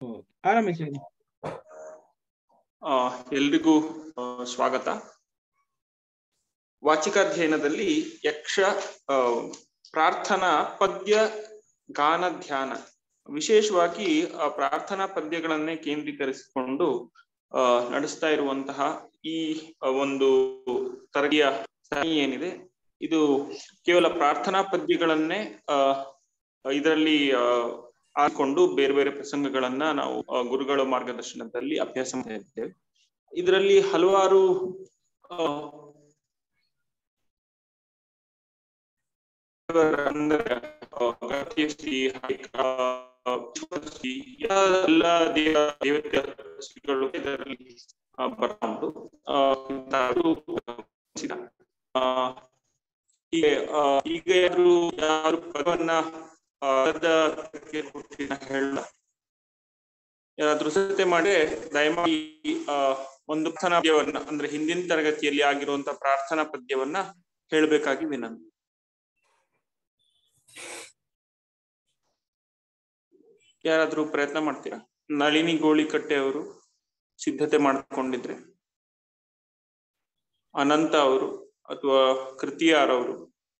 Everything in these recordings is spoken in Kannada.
ಆರಂಭಿಸಿ ಆ, ಎಲ್ರಿಗೂ ಆ, ಸ್ವಾಗತ ವಾಚಿಕಾಧ್ಯಯನದಲ್ಲಿ ಯಕ್ಷ ಆ, ಪ್ರಾರ್ಥನಾ ಪದ್ಯ ಗಾನ ಧ್ಯಾನ ವಿಶೇಷವಾಗಿ ಆ ಪ್ರಾರ್ಥನಾ ಪದ್ಯಗಳನ್ನೇ ಕೇಂದ್ರೀಕರಿಸಿಕೊಂಡು ಆ, ನಡೆಸ್ತಾ ಇರುವಂತಹ ಈ ಆ, ಒಂದು ತರಗತಿಯ ಸರಣಿ ಏನಿದೆ ಇದು ಕೇವಲ ಪ್ರಾರ್ಥನಾ ಪದ್ಯಗಳನ್ನೇ ಆ ಇದರಲ್ಲಿ ಆ ಆಕೊಂಡು ಬೇರೆ ಬೇರೆ ಪ್ರಸಂಗಗಳನ್ನ ನಾವು ಆ, ಗುರುಗಳ ಮಾರ್ಗದರ್ಶನದಲ್ಲಿ ಅಭ್ಯಾಸ ಮಾಡ್ತಾ ಇದ್ದೇವೆ ಇದರಲ್ಲಿ ಹಲವಾರು ಆ, ಅಂದ್ರೆ, ಆ, ಗತಿಶ್ರೀ, ಹೈಕ, ವಿಶ್ವಶ್ರೀ, ಎಲ್ಲ ದೇವ ದೇವತೆಯ ಶ್ರೀಗಳು ಇದರಲ್ಲಿ ಆ, ಬರ್ತಾ ಉಂಟು ಆ, ಇಂಥದ್ದು ಗಮನಿಸಿದ. ಆ, ಹೀಗೆ ಆ, ಈಗ ಯಾರು ಯಾರು ಪದವನ್ನ ಆ, ಪದ ಹೇಳ ಯಾರಾದ್ರೂ ಸತ್ಯ ಮಾಡಿ ದಯಮಾಡಿ ಆ ಒಂದು ಪ್ರಾರ್ಥನಾ ಪದ್ಯವನ್ನ ಅಂದ್ರೆ ಹಿಂದಿನ ತರಗತಿಯಲ್ಲಿ ಆಗಿರುವಂತ ಪ್ರಾರ್ಥನಾ ಪದ್ಯವನ್ನ ಹೇಳ್ಬೇಕಾಗಿ ವಿನಂತಿ ಯಾರಾದ್ರೂ ಪ್ರಯತ್ನ ಮಾಡ್ತೀರಾ ನಳಿನಿ ಗೋಳಿಕಟ್ಟೆ ಅವರು ಸಿದ್ಧತೆ ಮಾಡ್ಕೊಂಡಿದ್ರೆ ಅನಂತ ಅವರು ಅಥವಾ ಕೃತಿಯಾರ್ ಅವರು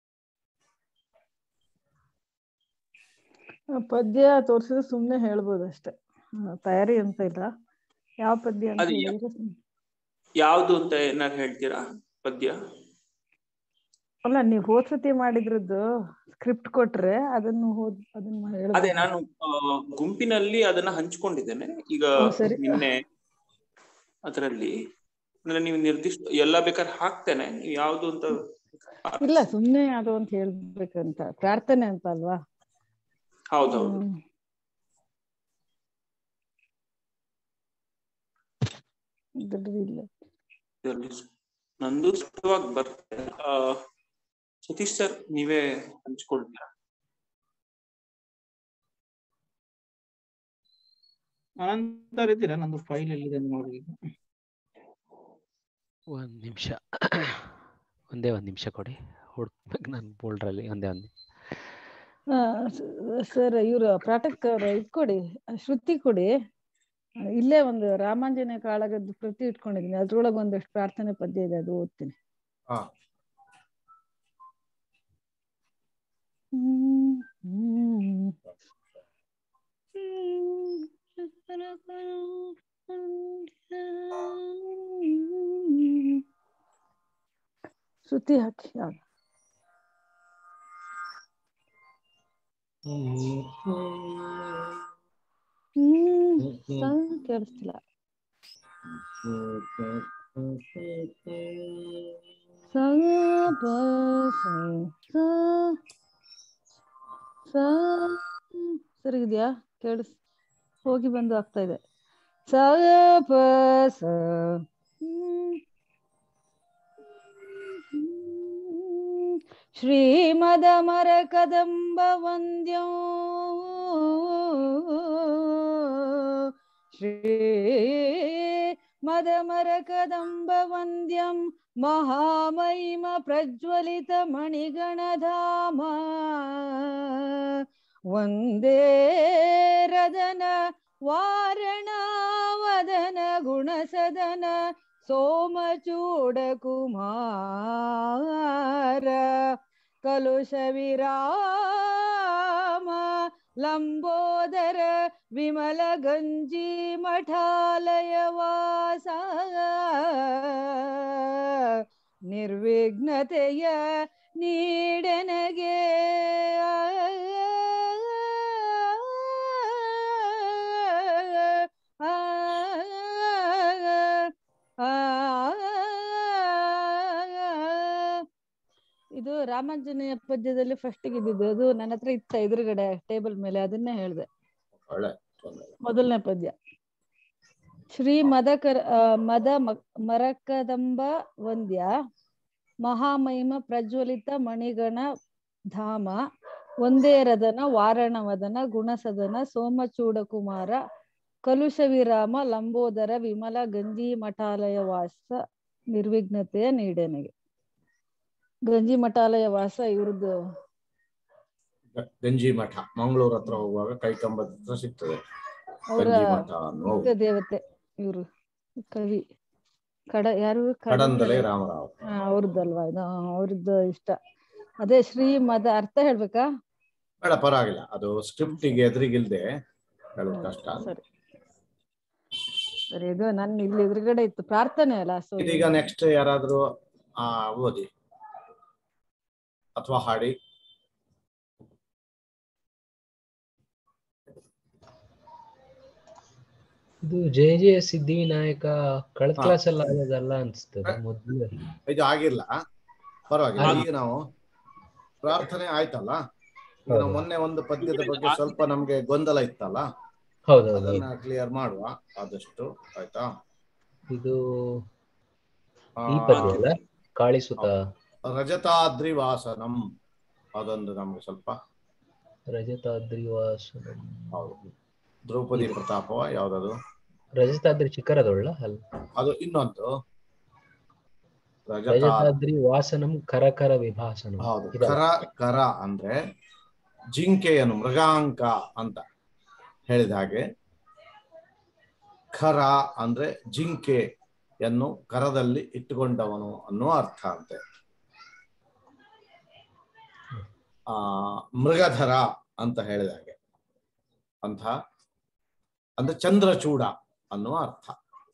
ಪದ್ಯ ತೋರ್ಸಿದ್ರೆ ಸುಮ್ನೆ ಹೇಳ್ಬೋದು ಅಷ್ಟೇ ಆ, ತಯಾರಿ ಅಂತ ಇಲ್ಲ ಯಾವ ಪದ್ಯ ಅಂತ ಅದು ಯಾ- ಹೇಳಿದ್ರೆ ಸುಮ್ನೆ. ಯಾವ್ದು ಅಂತ ಏನಾದ್ರು ಹೇಳ್ತೀರಾ ಪದ್ಯ ಅಲ್ಲ ನೀವ್ ಹೋದ್ ಸತಿ ಮಾಡಿದ್ರದ್ದು ಸ್ಕ್ರಿಪ್ಟ್ ಕೊಟ್ರೆ ಅದನ್ನು ಹೋದ್ ಅದನ್ನ ಹೇಳ್ಬೋದು. ಅದೇ ನಾನು ಆ, ಗುಂಪಿನಲ್ಲಿ ಅದನ್ನ ಹಂಚ್ಕೊಂಡಿದ್ದೇನೆ ಈಗ ಓ, ಸರಿ. ನಿನ್ನೆ ಅದರಲ್ಲಿ ಅಂದ್ರೆ ನೀವು ನಿರ್ದಿಷ್ಟ ಎಲ್ಲ ಬೇಕಾದ್ರೆ ಹಾಕ್ತೇನೆ ನೀವು ಯಾವ್ದು ಅಂತ ಇಲ್ಲ ಸುಮ್ನೆ ಅದು ಅಂತ ಹೇಳ್ಬೇಕಂತ ಪ್ರಾರ್ಥನೆ ಅಂತ ಅಲ್ವಾ ಹೌದೌದು ಹ್ಮ್. ಇದ್ರಲ್ಲಿ ಇಲ್ಲ ಇದರಲ್ಲಿ ನಂದು ಸ್ಪಷ್ಟವಾಗಿ ಬರ್ತದೆ ಆ, ಸತೀಶ್ ಸರ್ ನೀವೇ ಹಂಚ್ಕೊಳ್ತೀರಾ ಅನಂತರ ಇದ್ದೀರಾ ನಂದು ಫೈಲ್ ಎಲ್ಲಿದೆ ಅಂತ ನೋಡಿ ಒಂದ್ ನಿಮಿಷ ಒಂದೇ ಒಂದ್ ನಿಮಿಷ ಕೊಡಿ ಹುಡ್ಕ್ಬೇಕು ನಾನು ಬೋಲ್ಡ್ರಲ್ಲಿ ಒಂದೇ ಒಂದು ಸರ್ ಇವ್ರು ಪ್ರಾಟಕ್ ಅವ್ರ ಇದ್ ಕೊಡಿ ಶ್ರುತಿ ಕೊಡಿ ಆ, ಇಲ್ಲೇ ಒಂದು ರಾಮಾಂಜನೇಯ ಕಾಳಗದ್ದು ಕೃತಿ ಇಟ್ಕೊಂಡಿದೀನಿ ಅದ್ರೊಳಗೆ ಒಂದಷ್ಟು ಪ್ರಾರ್ಥನೆ ಪದ್ಯ ಇದೆ ಅದು ಓದ್ತೀನಿ ಹಾ. ಹ್ಮ್, ಹ್ಮ್. ಶ್ರುತಿ ಹಾಕಿ ಯಾವ್ದು ಹ್ಮ್ ಸೌಂಡ್ ಕೇಳಿಸ್ತಿಲ್ಲ ಸ ಪ ಸ ಸ ಸ ಸರಿಗಿದ್ಯಾ ಕೇಳಿಸ್ ಹೋಗಿ ಬಂದು ಆಗ್ತಾ ಇದೆ ಸ ಪ ಸ ಹ್ಮ್. ಶ್ರೀಮದ ಮರ ಕದಂಬ ವಂದ್ಯೋ ಶ್ರೀ ಮದ ಮರ ಕದಂಬ ವಂದ್ಯಂ ಮಹಾಮಹಿಮ ಪ್ರಜ್ವಲಿತ ಮಣಿಗಣಧಾಮ ವಂದೇ ರದನ ವಾರಣಾವದನ ಗುಣಸದನ ಸೋಮಚೂಡ ಕುಮಾರ ಕಲುಷ ವಿರಾಮ ಲಂಬೋದರ ವಿಮಲ ಗಂಜಿ ಮಠಾಲಯ ವಾಸ ನಿರ್ವಿಘ್ನತೆಯ ನೀಡೆನಗೆ ಆ, ಆ, ಇದು ರಾಮಾಂಜನೇಯ ಪದ್ಯದಲ್ಲಿ ಫಸ್ಟ್ ಇದ್ದಿದ್ದು ಅದು ನನ್ನ ಹತ್ರ ಇತ್ತ ಎದುರುಗಡೆ ಟೇಬಲ್ ಮೇಲೆ ಅದನ್ನೇ ಹೇಳ್ದೆ ಒಳ್ಳೆ ತೊಂದ್ರೆ ಇಲ್ಲ. ಮೊದಲನೇ ಪದ್ಯ ಶ್ರೀ ಮದಕರ ಆ, ಮದ ಮ- ಮರಕದಂಬ ವಂದ್ಯ ಮಹಾಮಹಿಮ ಪ್ರಜ್ವಲಿತ ಮಣಿಗಣ ಧಾಮ ಒಂದೇ ರದನ ವಾರಣವದನ ಗುಣಸದನ ಸೋಮಚೂಡ ಕುಮಾರ ಕಲುಷ ವಿರಾಮ ಲಂಬೋದರ ವಿಮಲ ಗಂಜಿ ಮಠಾಲಯ ವಾಸ ನಿರ್ವಿಘ್ನತೆಯ ನೀಡೆನಗೆ ಗಂಜಿ ಮಠಾಲಯ ವಾಸ ಇವ್ರದ್ದು ಗ- ಗಂಜಿ ಮಠ ಮಂಗಳೂರು ಹತ್ರ ಹೋಗುವಾಗ ಕೈಕಂಬದ ಹತ್ರ ಸಿಗ್ತದೆ ಅವರ ಕಂಜಿಮಠ ಅನ್ನೋ ಇಷ್ಟ ದೇವತೆ ಇವರು ಕವಿ ಕಡ ಯಾರು ಕಡಂದಲೆ ರಾಮರಾವ್ ಹಾ ಅವ್ರದ್ದಲ್ವಾ ಇದು ಹಾ, ಅವ್ರದ್ದು ಇಷ್ಟ ಅದೇ ಶ್ರೀಮದ ಅರ್ಥ ಹೇಳ್ಬೇಕಾ ಬೇಡ ಪರವಾಗಿಲ್ಲ ಅದು ಸ್ಕ್ರಿಪ್ಟಿಗೆ ಎದುರಿಗಿಲ್ದೆ ಹೇಳೋದು ಕಷ್ಟ ಸರಿ ಸರಿ ಇದು ನನ್ನ ಇಲ್ಲಿ ಎದುರುಗಡೆ ಇತ್ತು ಪ್ರಾರ್ಥನೆ ಅಲ್ಲ ಸೊ ಇದೀಗ ನೆಕ್ಸ್ಟ್ ಯಾರಾದ್ರೂ ಆ ಓದಿ ಅಥವಾ ಹಾಡಿ ಇದು ಜೆ ಜೆ ಸಿದ್ಧಿವಿನಾಯಕ ಕಳೆದ ಹಾ. ಕ್ಲಾಸ್ ಅಲ್ಲಿ ಆಗೋದಲ್ಲ ಅನ್ಸ್ತದೆ ಮೊದ್ಲು ಇದು ಆಗಿಲ್ಲ ಪರವಾಗಿಲ್ಲ ಆಗಿ- ಈಗ ನಾವು ಪ್ರಾರ್ಥನೆ ಆಯ್ತಲ್ಲ ಈಗ ನಾವು ಹೌದು. ಮೊನ್ನೆ ಒಂದು ಪದ್ಯದ ಬಗ್ಗೆ ಸ್ವಲ್ಪ ನಮ್ಗೆ ಗೊಂದಲ ಇತ್ತಲ್ಲ ಹೌದೌದು ಅದನ್ನ ಕ್ಲಿಯರ್ ಮಾಡುವ ಆದಷ್ಟು ಆಯ್ತಾ ಇದು ಆ, ಈ ಪದ್ಯ ಅಲ್ಲ ಕಾಳಿಸುತ ರಜತಾದ್ರಿ ವಾಸನಂ ಅದೊಂದು ನಮ್ಗೆ ಸ್ವಲ್ಪ ರಜತಾದ್ರಿ ವಾಸನ ಹೌದು ದ್ರೌಪದಿ ಪ್ರತಾಪವ ಯಾವ್ದದು ರಜತಾದ್ರಿ ಶಿಖರದೊಳ್ಳ ಅಲ್ಲ ಅದು ಇನ್ನೊಂದು ರಜತಾ ರಜತಾದ್ರಿ ವಾಸನಂ ಕರಕರ ವಿಭಾಸನಂ ಹೌದು ಇದಲ್ಲ. ಕರ ಕರ ಅಂದ್ರೆ ಜಿಂಕೆಯನ್ನು ಮೃಗಾಂಕ ಅಂತ ಹೇಳಿದ ಹಾಗೆ ಖರ ಅಂದ್ರೆ ಜಿಂಕೆಯನ್ನು ಕರದಲ್ಲಿ ಇಟ್ಟುಕೊಂಡವನು ಅನ್ನುವ ಅರ್ಥ ಅಂತೆ ಆ ಮೃಗಧರ ಅಂತ ಹೇಳಿದ ಹಾಗೆ ಅಂತ ಅಂದ್ರೆ ಚಂದ್ರಚೂಡ ಅನ್ನುವ ಅರ್ಥ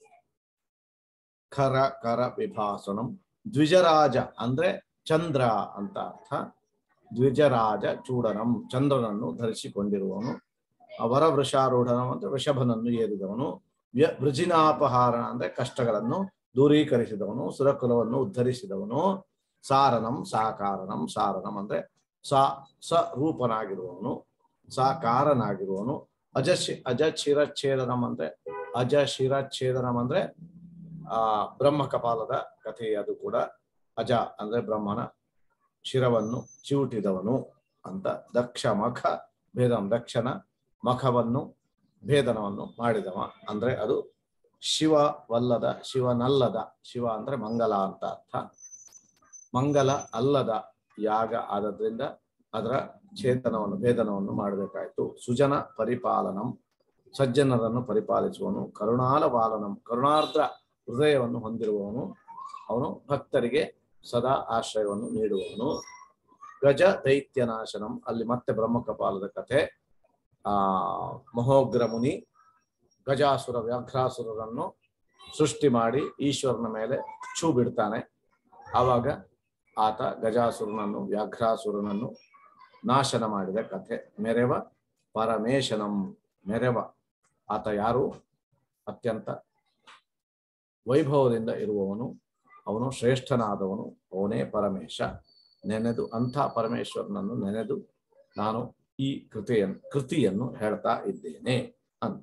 ಖರ ಕರ ವಿಭಾಸನಂ ದ್ವಿಜರಾಜ ಅಂದ್ರೆ ಚಂದ್ರ ಅಂತ ಅರ್ಥ ದ್ವಿಜರಾಜ ಚೂಡನಂ ಚಂದ್ರನನ್ನು ಧರಿಸಿಕೊಂಡಿರುವವನು ಅವರ ವೃಷಾರೂಢನಂ ಅಂದ್ರೆ ವೃಷಭನನ್ನು ಏರಿದವನು ವ್ಯ ವೃಜಿನಾಪಹಾರ ಅಂದ್ರೆ ಕಷ್ಟಗಳನ್ನು ದೂರೀಕರಿಸಿದವನು ಸುರಕುಲವನ್ನು ಉದ್ಧರಿಸಿದವನು ಸಾರನಂ ಸಾಕಾರನಂ ಸಾರನಂ ಅಂದ್ರೆ ಸಾ ಸ ರೂಪನಾಗಿರುವವನು ಸಾಕಾರನಾಗಿರುವವನು ಅಜ ಶಿ- ಅಜ ಶಿರಚ್ಛೇದನಂ ಅಂದ್ರೆ ಅಜ ಶಿರಚ್ಛೇದನಂ ಅಂದ್ರೆ ಆ ಬ್ರಹ್ಮ ಕಪಾಲದ ಕಥೆ ಅದು ಕೂಡ ಅಜ ಅಂದ್ರೆ ಬ್ರಹ್ಮನ ಶಿರವನ್ನು ಚಿವುಟಿದವನು ಅಂತ ದಕ್ಷ ಮಖ ಭೇದಂ ದಕ್ಷನ ಮಖವನ್ನು ಭೇದನವನ್ನು ಮಾಡಿದವ ಅಂದ್ರೆ ಅದು ಶಿವವಲ್ಲದ ಶಿವನಲ್ಲದ ಶಿವ ಅಂದ್ರೆ ಮಂಗಲ ಅಂತ ಅರ್ಥ ಮಂಗಲ ಅಲ್ಲದ ಯಾಗ ಆದದ್ರಿಂದ ಅದರ ಛೇದನವನ್ನು ಭೇದನವನ್ನು ಮಾಡಬೇಕಾಯ್ತು ಸುಜನ ಪರಿಪಾಲನಂ ಸಜ್ಜನರನ್ನು ಪರಿಪಾಲಿಸುವನು ಕರುಣಾಲ ಬಾಲನಂ ಕರುಣಾರ್ದ್ರ ಹೃದಯವನ್ನು ಹೊಂದಿರುವವನು ಅವನು ಭಕ್ತರಿಗೆ ಸದಾ ಆಶ್ರಯವನ್ನು ನೀಡುವವನು ಗಜ ದೈತ್ಯನಾಶನಂ ಅಲ್ಲಿ ಮತ್ತೆ ಬ್ರಹ್ಮಕಪಾಲದ ಕಥೆ ಆ ಮಹೋಗ್ರ ಮುನಿ ಗಜಾಸುರ ವ್ಯಾಘ್ರಾಸುರರನ್ನು ಸೃಷ್ಟಿ ಮಾಡಿ ಈಶ್ವರನ ಮೇಲೆ ಛೂ ಬಿಡ್ತಾನೆ ಆವಾಗ ಆತ ಗಜಾಸುರನನ್ನು ವ್ಯಾಘ್ರಾಸುರನನ್ನು ನಾಶನ ಮಾಡಿದ ಕಥೆ ಮೆರೆವ ಪರಮೇಶನಂ ಮೆರೆವ ಆತ ಯಾರು ಅತ್ಯಂತ ವೈಭವದಿಂದ ಇರುವವನು ಅವನು ಶ್ರೇಷ್ಠನಾದವನು ಅವನೇ ಪರಮೇಶ ನೆನೆದು ಅಂಥ ಪರಮೇಶ್ವರನನ್ನು ನೆನೆದು ನಾನು ಈ ಕೃತಿಯನ್ನು ಕೃತಿಯನ್ನು ಹೇಳ್ತಾ ಇದ್ದೇನೆ ಅಂತ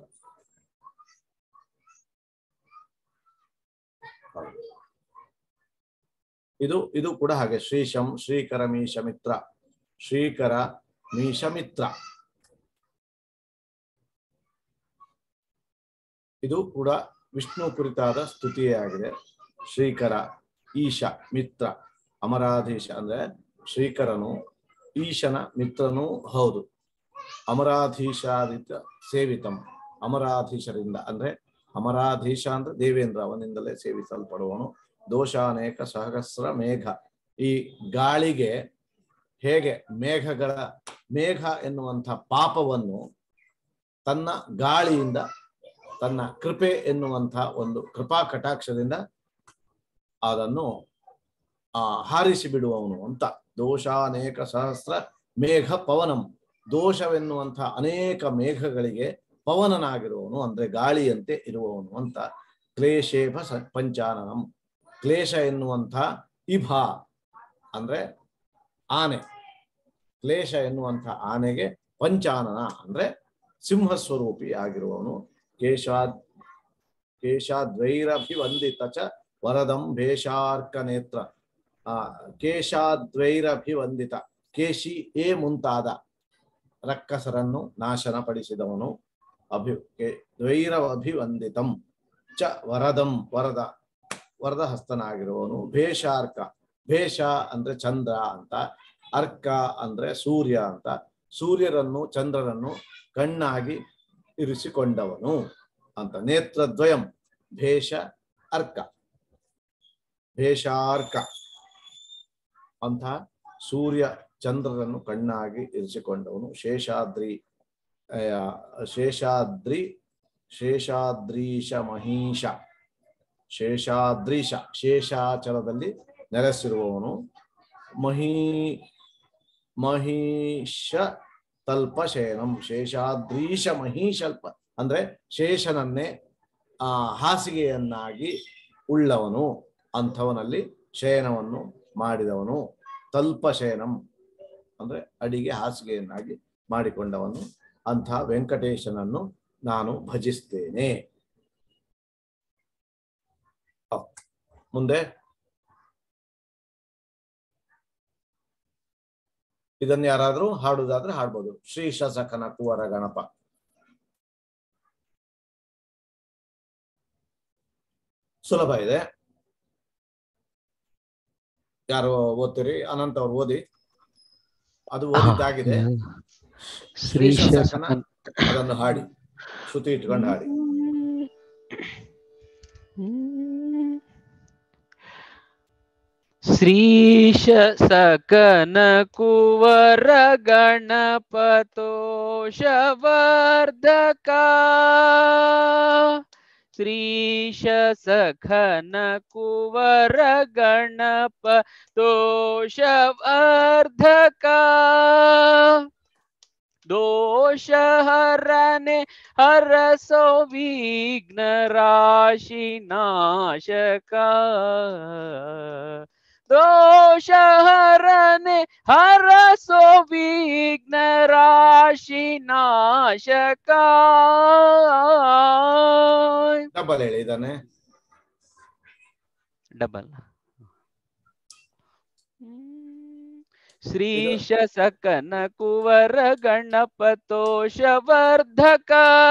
ಹೌದು. ಇದು ಇದು ಕೂಡ ಹಾಗೆ ಶ್ರೀಶಂ ಶ್ರೀಕರ ಮೀಶಮಿತ್ರ ಶ್ರೀಕರ ಮೀಶಮಿತ್ರ ಇದು ಕೂಡ ವಿಷ್ಣು ಕುರಿತಾದ ಸ್ತುತಿಯೇ ಆಗಿದೆ ಶ್ರೀಕರ ಈಶ ಮಿತ್ರ ಅಮರಾಧೀಶ ಅಂದ್ರೆ ಶ್ರೀಕರನು ಈಶನ ಮಿತ್ರನೂ ಹೌದು ಅಮರಾಧೀಶಾದಿತ ಸೇವಿತಂ ಅಮರಾಧೀಶರಿಂದ ಅಂದ್ರೆ ಅಮರಾಧೀಶ ಅಂದ್ರೆ ದೇವೇಂದ್ರ ಅವನಿಂದಲೇ ಸೇವಿಸಲ್ಪಡುವವನು ದೋಷಾನೇಕ ಸಹಸ್ರ ಮೇಘ ಈ ಗಾಳಿಗೆ ಹೇಗೆ ಮೇಘಗಳ ಮೇಘ ಎನ್ನುವಂಥ ಪಾಪವನ್ನು ತನ್ನ ಗಾಳಿಯಿಂದ ತನ್ನ ಕೃಪೆ ಎನ್ನುವಂಥ ಒಂದು ಕೃಪಾ ಕಟಾಕ್ಷದಿಂದ ಅದನ್ನು ಆ ಹಾರಿಸಿ ಬಿಡುವವನು ಅಂತ ದೋಷಾನೇಕ ಸಹಸ್ರ ಮೇಘ ಪವನಂ ದೋಷವೆನ್ನುವಂಥ ಅನೇಕ ಮೇಘಗಳಿಗೆ ಪವನನಾಗಿರುವವನು ಅಂದ್ರೆ ಗಾಳಿಯಂತೆ ಇರುವವನು ಅಂತ ಕ್ಲೇಶೇಭ ಸ ಪಂಚಾನನಂ ಕ್ಲೇಶ ಎನ್ನುವಂಥ ಇಭ ಅಂದ್ರೆ ಆನೆ ಕ್ಲೇಶ ಎನ್ನುವಂಥ ಆನೆಗೆ ಪಂಚಾನನ ಅಂದ್ರೆ ಸಿಂಹಸ್ವರೂಪಿ ಆಗಿರುವವನು ಕೇಶಾದ್ ಕೇಶಾದ್ವೈರಭಿವಂದಿತ ಚ ವರದಂ ಭೇಷಾರ್ಕ ನೇತ್ರ ಆ ಕೇಶಾದ್ವೈರಭಿವಂದಿತ ಕೇಶಿ ಏ ಮುಂತಾದ ರಕ್ಕಸರನ್ನು ನಾಶನಪಡಿಸಿದವನು ಅಭಿ ಕೇ- ದ್ವೈರವಭಿವಂದಿತಂ ಚ ವರದಂ ವರದ ವರದ ಹಸ್ತನಾಗಿರುವವನು ಭೇಷಾರ್ಕ ಭೇಷ ಅಂದ್ರೆ ಚಂದ್ರ ಅಂತ ಅರ್ಕ ಅಂದ್ರೆ ಸೂರ್ಯ ಅಂತ ಸೂರ್ಯರನ್ನು ಚಂದ್ರರನ್ನು ಕಣ್ಣಾಗಿ ಇರಿಸಿಕೊಂಡವನು ಅಂತ ನೇತ್ರದ್ವಯಂ ಭೇಷ ಅರ್ಕ ಭೇಷಾರ್ಕ ಅಂತ ಸೂರ್ಯ ಚಂದ್ರರನ್ನು ಕಣ್ಣಾಗಿ ಇರಿಸಿಕೊಂಡವನು ಶೇಷಾದ್ರಿ ಆ, ಶೇಷಾದ್ರಿ ಶೇಷಾದ್ರೀಶ ಮಹೀಶ ಶೇಷಾದ್ರೀಶ ಶೇಷಾಚಲದಲ್ಲಿ ನೆಲೆಸಿರುವವನು ಮಹೀ ಮಹೀಶ ತಲ್ಪಶಯನಂ ಶೇಷಾದ್ರೀಶ ಮಹೀಶಲ್ಪ ಅಂದ್ರೆ ಶೇಷನನ್ನೇ ಆ ಹಾಸಿಗೆಯನ್ನಾಗಿ ಉಳ್ಳವನು ಅಂಥವನಲ್ಲಿ ಶಯನವನ್ನು ಮಾಡಿದವನು ತಲ್ಪಶಯನಂ ಅಂದ್ರೆ ಅಡಿಗೆ ಹಾಸಿಗೆಯನ್ನಾಗಿ ಮಾಡಿಕೊಂಡವನು ಅಂಥ ವೆಂಕಟೇಶನನ್ನು ನಾನು ಭಜಿಸ್ತೇನೆ ಹ. ಮುಂದೆ ಇದನ್ನ ಯಾರಾದ್ರೂ ಹಾಡುದಾದ್ರೆ ಹಾಡ್ಬೋದು ಶ್ರೀ ಶಸಕನ ಕುವರ ಗಣಪ ಸುಲಭ ಇದೆ ಯಾರು ಓದ್ತೀರಿ ಅನಂತ್ ಅವ್ರು ಓದಿ ಅದು ಓದಿದ್ದಾಗಿದೆ ಶ್ರೀ ಶಸಕನ ಶಸಕನ್ ಅದನ್ನು ಹಾಡಿ ಶ್ರುತಿ ಇಟ್ಕೊಂಡು ಹಾಡಿ ಶ್ರೀಶ ಸಕನ ಕುವರ ಗಣಪತೋಷವರ್ಧಕ ಶ್ರೀಶ ಸಖನ ಕುವರ ಗಣಪ ದೋಷವರ್ಧಕ ದೋಷ ಹರನೆ ಹರಸೋ ವಿಘ್ನ ರಾಶಿ ನಾಶಕ ದೋಷ ಹರನೆ ಹರಸೋ ವಿಘ್ನ ರಾಶಿ ನಾಶಕ ಡಬಲ್ ಹೇಳಿ ಇದನ್ನೇ ಡಬಲ್ ಶ್ರೀಶ ಸಕನ ಕುವರ ಗಣಪತೋಷವರ್ಧಕ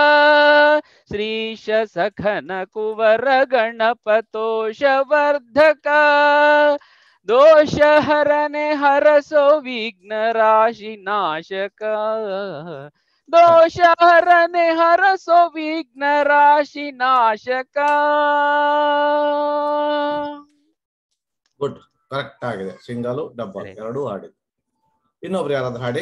ಶ್ರೀಶ ಸಖನ ಕುವರ ಗಣಪತೋಷವರ್ಧಕ ದೋಷ ಹರನೆ ಹರಸೋ ವಿಘ್ನ ರಾಶಿ ನಾಶಕ ದೋಷ ಹರನೆ ಹರಸೋ ವಿಘ್ನ ರಾಶಿ ನಾಶಕ ಗುಡ್ ಕರೆಕ್ಟ್ ಆಗಿದೆ ಸಿಂಗಲ್ ಡಬಲ್ ಸರಿ. ಎರಡೂ ಹಾಡಿದ್ದು ಇನ್ನೊಬ್ರು ಯಾರಾದ್ರೂ ಹಾಡಿ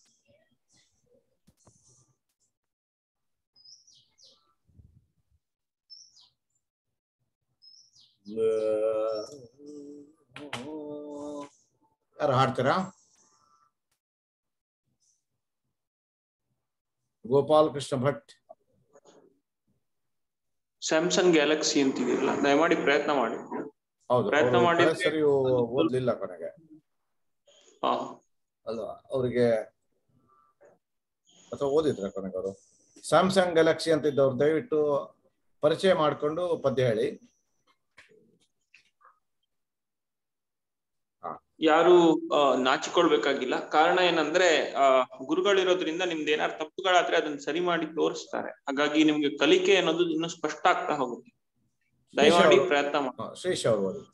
ಯಾರು ಹಾಡ್ತೀರಾ ಗೋಪಾಲ್ ಕೃಷ್ಣ ಭಟ್ ಸ್ಯಾಮ್ಸಂಗ್ ಗ್ಯಾಲಕ್ಸಿ ಅಂತಿದಿರಲ್ಲ ದಯಮಾಡಿ ಪ್ರಯತ್ನ ಮಾಡಿ ಹೌದು ಪ್ರಯತ್ನ ಅವ್ರು ಮಾಡಿದ್ರೆ- ಕಳೆದ ಸರಿ ಓದ್ಲಿಲ್ಲ ಕೊನೆಗೆ ಹಾ ಅಲ್ವಾ ಅವರಿಗೆ ಅಥವಾ ಓದಿದ್ರ ಕೊನೆಗೆ ಅವರು ಸ್ಯಾಮ್ಸಂಗ್ ಗ್ಯಾಲಕ್ಸಿ ಅಂತ ಇದ್ದವ್ರು ದಯವಿಟ್ಟು ಪರಿಚಯ ಮಾಡಿಕೊಂಡು ಪದ್ಯ ಹೇಳಿ ಯಾರು ಆ, ನಾಚಿಕೊಳ್ಬೇಕಾಗಿಲ್ಲ ಕಾರಣ ಏನಂದ್ರೆ ಆ ಗುರುಗಳಿರೋದ್ರಿಂದ ನಿಮ್ದು ಏನಾದ್ರು ತಪ್ಪುಗಳಾದ್ರೆ ಅದನ್ನ ಸರಿ ಮಾಡಿ ತೋರಿಸ್ತಾರೆ ಹಾಗಾಗಿ ನಿಮ್ಗೆ ಕಲಿಕೆ ಅನ್ನೋದು ಇನ್ನು ಸ್ಪಷ್ಟ ಆಗ್ತಾ ಹೋಗುತ್ತೆ ದಯಮಾಡಿ ಅವರು- ಪ್ರಯತ್ನ ಮಾಡಿ ಹಾ, ಶ್ರೀಶ್ ಅವರು ಓದಿ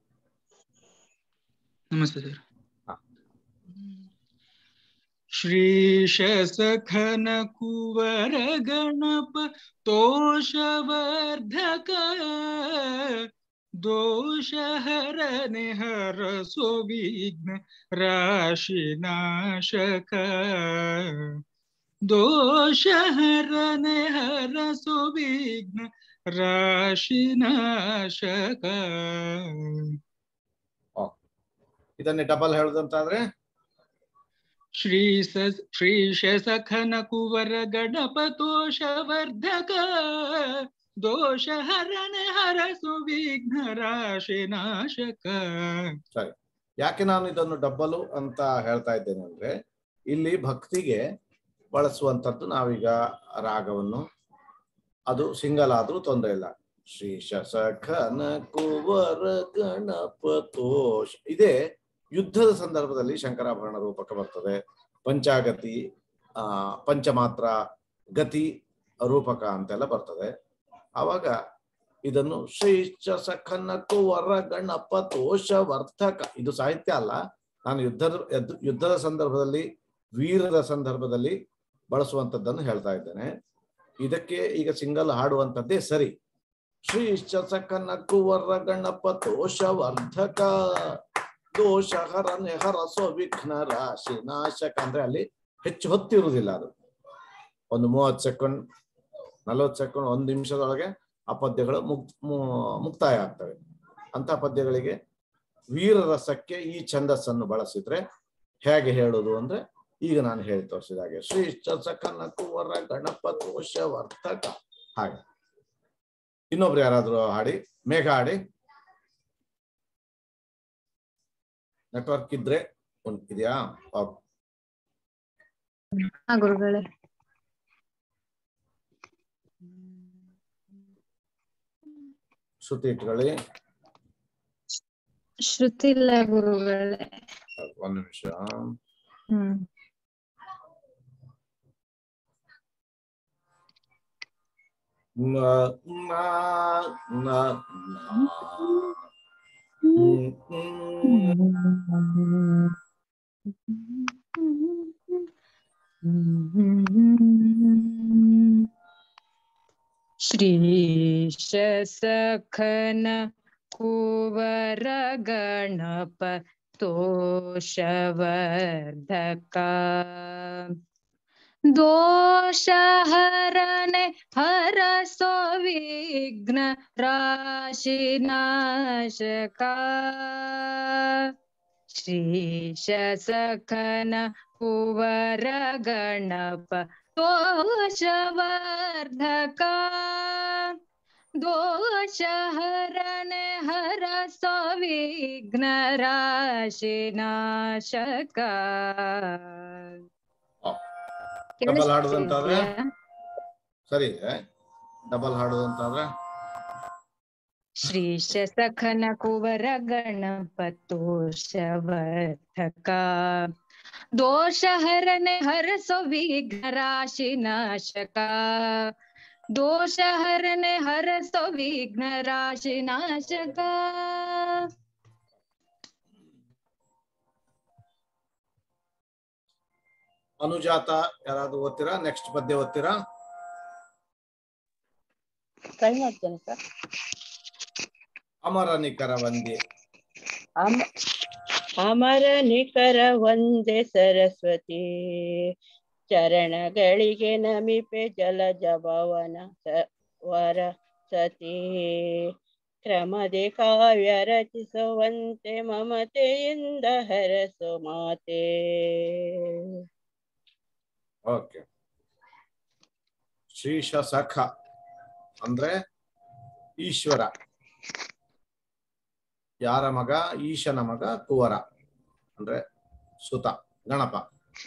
ನಮಸ್ತೆ ಸರ್ ಹಾ. ಶ್ರೀಶ ಸಖನ ಕುವರ ಗಣಪ ತೋಷವರ್ಧಕ ದೋಷ ಹರನೆ ಹರಸೋ ವಿಘ್ನ ರಾಶಿ ನಾಶಕ ದೋಷ ಹರನೆ ಹರಸೋ ವಿಘ್ನ ರಾಶಿ ನಾಶಕ ಇದನ್ನೇ ಡಬಲ್ ಹೇಳುದಂತಾದ್ರೆ ಶ್ರೀ ಸ ಶ್ರೀಶ ಸಖನ ಕುವರ ಗಣಪತೋಷವರ್ಧಕ ದೋಷ ಹರನೆ ಹರಸು ವಿಘ್ನ ರಾಶಿ ನಾಶಕ ಯಾಕೆ ನಾನು ಇದನ್ನು ಡಬ್ಬಲು ಅಂತ ಹೇಳ್ತಾ ಇದ್ದೇನೆ ಅಂದ್ರೆ ಇಲ್ಲಿ ಭಕ್ತಿಗೆ ಬಳಸುವಂತದ್ದು ನಾವೀಗ ರಾಗವನ್ನು ಅದು ಸಿಂಗಲ್ ಆದ್ರೂ ತೊಂದರೆ ಇಲ್ಲ ಶ್ರೀ ಶಸಖನ ಕುವರ ಗಣಪತೋಷ ಇದೇ ಯುದ್ಧದ ಸಂದರ್ಭದಲ್ಲಿ ಶಂಕರಾಭರಣ ರೂಪಕ ಬರ್ತದೆ ಪಂಚಾಗತಿ ಆ ಪಂಚಮಾತ್ರ ಗತಿ ರೂಪಕ ಅಂತೆಲ್ಲ ಬರ್ತದೆ ಆವಾಗ ಇದನ್ನು ಶ್ರೀ ಸಖನ ಕುವರ ಗಣಪತೋಷ ವರ್ತಕ ಇದು ಸಾಹಿತ್ಯ ಅಲ್ಲ ನಾನು ಯುದ್ಧದ ಯದ್- ಯುದ್ಧದ ಸಂದರ್ಭದಲ್ಲಿ ವೀರರ ಸಂದರ್ಭದಲ್ಲಿ ಬಳಸುವಂತದ್ದನ್ನು ಹೇಳ್ತಾ ಇದ್ದೇನೆ ಇದಕ್ಕೆ ಈಗ ಸಿಂಗಲ್ ಹಾಡುವಂಥದ್ದೇ ಸರಿ ಶ್ರೀಶ್ಚ ಸಕನ ಕುವರ ಗಣಪ ದೋಷವರ್ಧಕ ದೋಷ ಹರನೆ ಹರಸೋ ವಿಘ್ನ ರಾಶಿ ನಾಶಕ ಅಂದ್ರೆ ಅಲ್ಲಿ ಹೆಚ್ಚು ಹೊತ್ತಿರುವುದಿಲ್ಲ ಅದು ಒಂದು ಮೂವತ್ತು ಸೆಕೆಂಡ್ ನಲವತ್ತು ಸೆಕೆಂಡ್ ಒಂದು ನಿಮಿಷದೊಳಗೆ ಆ ಪದ್ಯಗಳು ಮುಕ್ ಮು- ಮುಕ್ತಾಯ ಆಗ್ತವೆ ಅಂತ ಪದ್ಯಗಳಿಗೆ ವೀರರಸಕ್ಕೆ ಈ ಛಂದಸ್ಸನ್ನು ಬಳಸಿದ್ರೆ ಹೇಗೆ ಹೇಳೋದು ಅಂದ್ರೆ ಈಗ ನಾನು ಹೇಳಿ ತೋರಿಸಿದ ಹಾಗೆ ಶ್ರೀ ಸಕನ ಕುವರ ಗಣಪ ದೋಷ ವರ್ತಕ ಹಾಗೆ ಇನ್ನೊಬ್ರು ಯಾರಾದ್ರೂ ಹಾಡಿ ಮೇಘ ಹಾಡಿ ನೆಟ್ವರ್ಕ್ ಇದ್ರೆ ಒಂದ್ ಇದೆಯಾ ಓಕೆ. ಹಾ ಗುರುಗಳೇ ಶ್ರುತಿ ಇಟ್ಕೊಳ್ಳಿ ಶ್ರುತಿ ಇಲ್ಲ ಗುರುಗಳೇ ಒಂದ್ ನಿಮಿಷ ಹ್ಮ್ ನ ನ ನ ನ. ಹ್ಮ್, ಹ್ಮ್. ಶ್ರೀಶ ಸಖನ ಕುವರ ಗಣಪ ತೋಷವರ್ಧಕ ದೋಷ ಹರನೆ ಹರಸೋ ವಿಘ್ನ ರಾಶಿ ನಾಶಕ ಶ್ರೀಶ ಸಖನ ಕುವರ ಗಣಪ ದೋಷವರ್ಧಕ ದೋಷ ಹರನೆ ಹರಸೋ ವಿಘ್ನ ರಾಶಿ ನಾಶಕ ಡಬಲ್ ಹಾಡುದಂತಾದ್ರೆ ಕೇಳಿಸ್ತಿದ್ಯಾ? ಸರಿ ಇದೆ ಡಬಲ್ ಹಾಡುದಂತಾದ್ರೆ ಶ್ರೀಶ ಸಖನ ಕುವರ ಗಣಪತೋಷವರ್ಧಕ ದೋಷ ಹರನೆ ಹರಸೋ ವಿಘ್ನ ರಾಶಿ ನಾಶಕ ದೋಷ ಹರನೆ ಹರಸೋ ವಿಘ್ನ ರಾಶಿ ನಾಶಕ ಅನುಜಾತ ಯಾರಾದ್ರೂ ಓದ್ತೀರಾ ನೆಕ್ಸ್ಟ್ ಪದ್ಯ ಓದ್ತೀರಾ ಟ್ರೈ ಮಾಡ್ತೇನೆ ಸರ್ ಅಮರ ನಿಖರ ವಂದ್ಯೆ ಅಮ ಅಮರ ನಿಖರ ಒಂದೇ ಸರಸ್ವತಿ ಚರಣಗಳಿಗೆ ನಮಿಪೆ ಜಲಜ ಭವನ ಸ- ವರ ಸತಿ ಕ್ರಮದೆ ಕಾವ್ಯ ರಚಿಸುವಂತೆ ಮಮತೆಯಿಂದ ಹರಸು ಮಾತೆ ಓಕೆ ಶ್ರೀಶ ಸಖ ಅಂದ್ರೆ ಈಶ್ವರ ಯಾರ ಮಗ ಈಶನ ಮಗ ಕುವರ ಅಂದ್ರೆ ಸುತ ಗಣಪ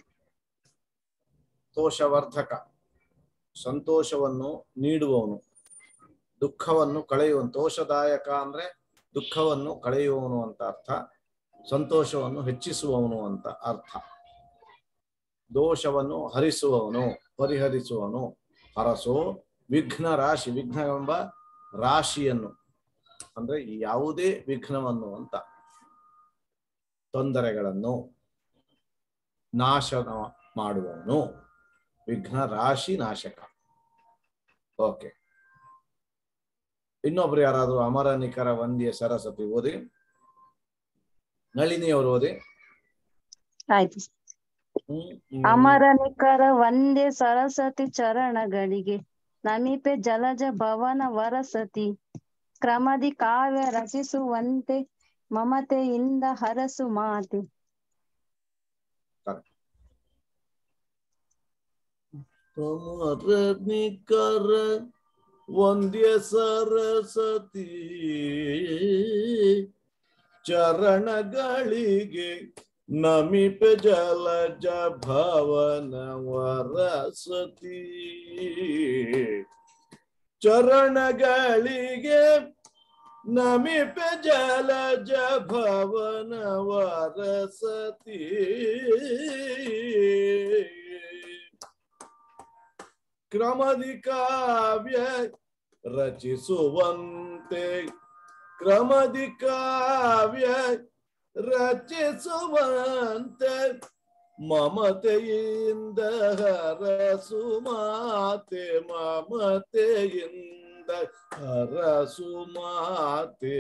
ತೋಷವರ್ಧಕ ಸಂತೋಷವನ್ನು ನೀಡುವವನು ದುಃಖವನ್ನು ಕಳೆಯುವನು ತೋಷದಾಯಕ ಅಂದ್ರೆ ದುಃಖವನ್ನು ಕಳೆಯುವವನು ಅಂತ ಅರ್ಥ ಸಂತೋಷವನ್ನು ಹೆಚ್ಚಿಸುವವನು ಅಂತ ಅರ್ಥ ದೋಷವನ್ನು ಹರಿಸುವವನು ಪರಿಹರಿಸುವವನು ಹರಸೋ ವಿಘ್ನ ರಾಶಿ ವಿಘ್ನ ಎಂಬ ರಾಶಿಯನ್ನು ಅಂದ್ರೆ ಯಾವುದೇ ವಿಘ್ನವನ್ನು ಅಂತ ತೊಂದರೆಗಳನ್ನು ನಾಶ ಮಾಡುವವನು ವಿಘ್ನ ರಾಶಿ ನಾಶಕ ಓಕೆ ಇನ್ನೊಬ್ರು ಯಾರಾದ್ರೂ ಅಮರ ನಿಖರ ವಂದ್ಯ ಸರಸ್ವತಿ ಓದಿ ನಳಿನಿ ಅವರು ಓದಿ ಆಯ್ತು ಹ್ಮ್, ಹ್ಮ್. ಅಮರ ನಿಖರ ಒಂದೇ ಸರಸ್ವತಿ ಚರಣಗಳಿಗೆ ನಮಿಪೆ ಜಲಜ ಭವನ ವರಸತಿ ಕ್ರಮದಿ ಕಾವ್ಯ ರಚಿಸುವಂತೆ ಮಮತೆಯಿಂದ ಹರಸು ಮಾತೆ ಅಮರ ನಿಖರ ವಂದ್ಯ ಸರಸ್ವತಿ ಚರಣಗಳಿಗೆ ನಮಿಪ ಜಲಜ ಭವನ ವರಸತಿ ಚರಣಗಳಿಗೆ ನಮಿಪ ಜಲಜ ಭವನ ವರಸತಿ ಕ್ರಮದಿ ಕಾವ್ಯ ರಚಿಸುವಂತೆ ಕ್ರಮದಿ ಕಾವ್ಯ ರಚಿಸುವಂತೆ ಮಮತೆಯಿಂದ ಹರಸು ಮಾತೆ ಮಮತೆಯಿಂದ ಹರಸು ಮಾತೆ